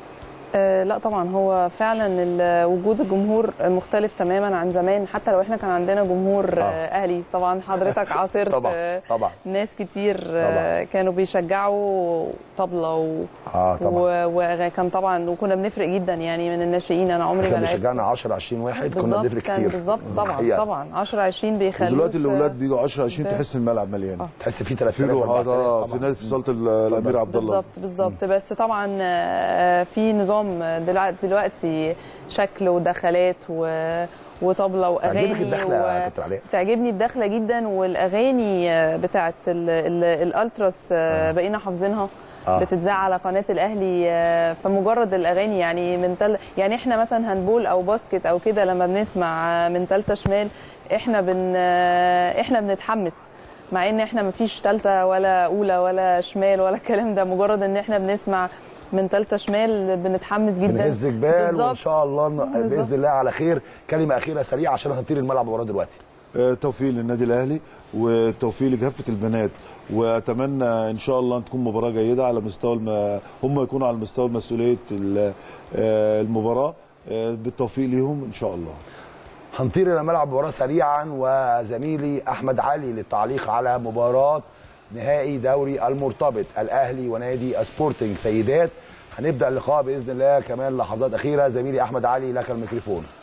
آه، لا طبعا هو فعلا ال- وجود الجمهور مختلف تماما عن زمان حتى لو احنا كان عندنا جمهور آه. اهلي طبعا حضرتك عاصرت طبعا آه، طبعا ناس كتير آه، كانوا بيشجعوا طبلة و... اه طبعا و... وكان طبعا وكنا بنفرق جدا يعني من الناشئين انا عمري ما كان لعبت بيشجعنا 10 20 واحد كنا بالظبط بنفرق كان كتير بالظبط طبعا الحقيقة. طبعا 10 20 بيخلوك ودلوقتي الاولاد بيجوا 10 20 ده- تحس الملعب مليان تحس فيه 3000 في روح 4000 آه، في طبعاً. نادي في صاله ال- الامير عبد الله بالظبط بالظبط بس طبعا آه، في نظام دلوقتي دلوقتي شكل ودخلات و... وطبله واغاني تعجبك الدخله يا كابتن علاء تعجبني الدخله جدا والاغاني آه، بتاعت ال... ال... الالتراس آه، بقينا حافظينها آه. بتتذاع على قناه الاهلي آه، فمجرد الاغاني يعني من تل... يعني احنا مثلا هنبول او باسكت او كده لما بنسمع آه، من تالتة شمال احنا بن آه، احنا بنتحمس مع ان احنا مفيش تالتة ولا اولى ولا شمال ولا الكلام ده مجرد ان احنا بنسمع من تالتة شمال بنتحمس جدا بنهز جبال وان بالظبط. شاء الله ن- بالظبط. باذن الله على خير كلمه اخيره سريعه عشان هنطير الملعب وراه دلوقتي آه، توفيق للنادي الاهلي وتوفيق لكافه البنات واتمنى ان شاء الله ان تكون مباراه جيده على مستوى الم... هم يكونوا على مستوى مسؤوليه ال- آه، المباراه آه، بالتوفيق ليهم ان شاء الله هنطير الى ملعب المباراه سريعا وزميلي احمد علي للتعليق على مباراه نهائي دوري المرتبط الاهلي ونادي سبورتنج سيدات هنبدا اللقاء باذن الله كمان لحظات اخيره زميلي احمد علي لك الميكروفون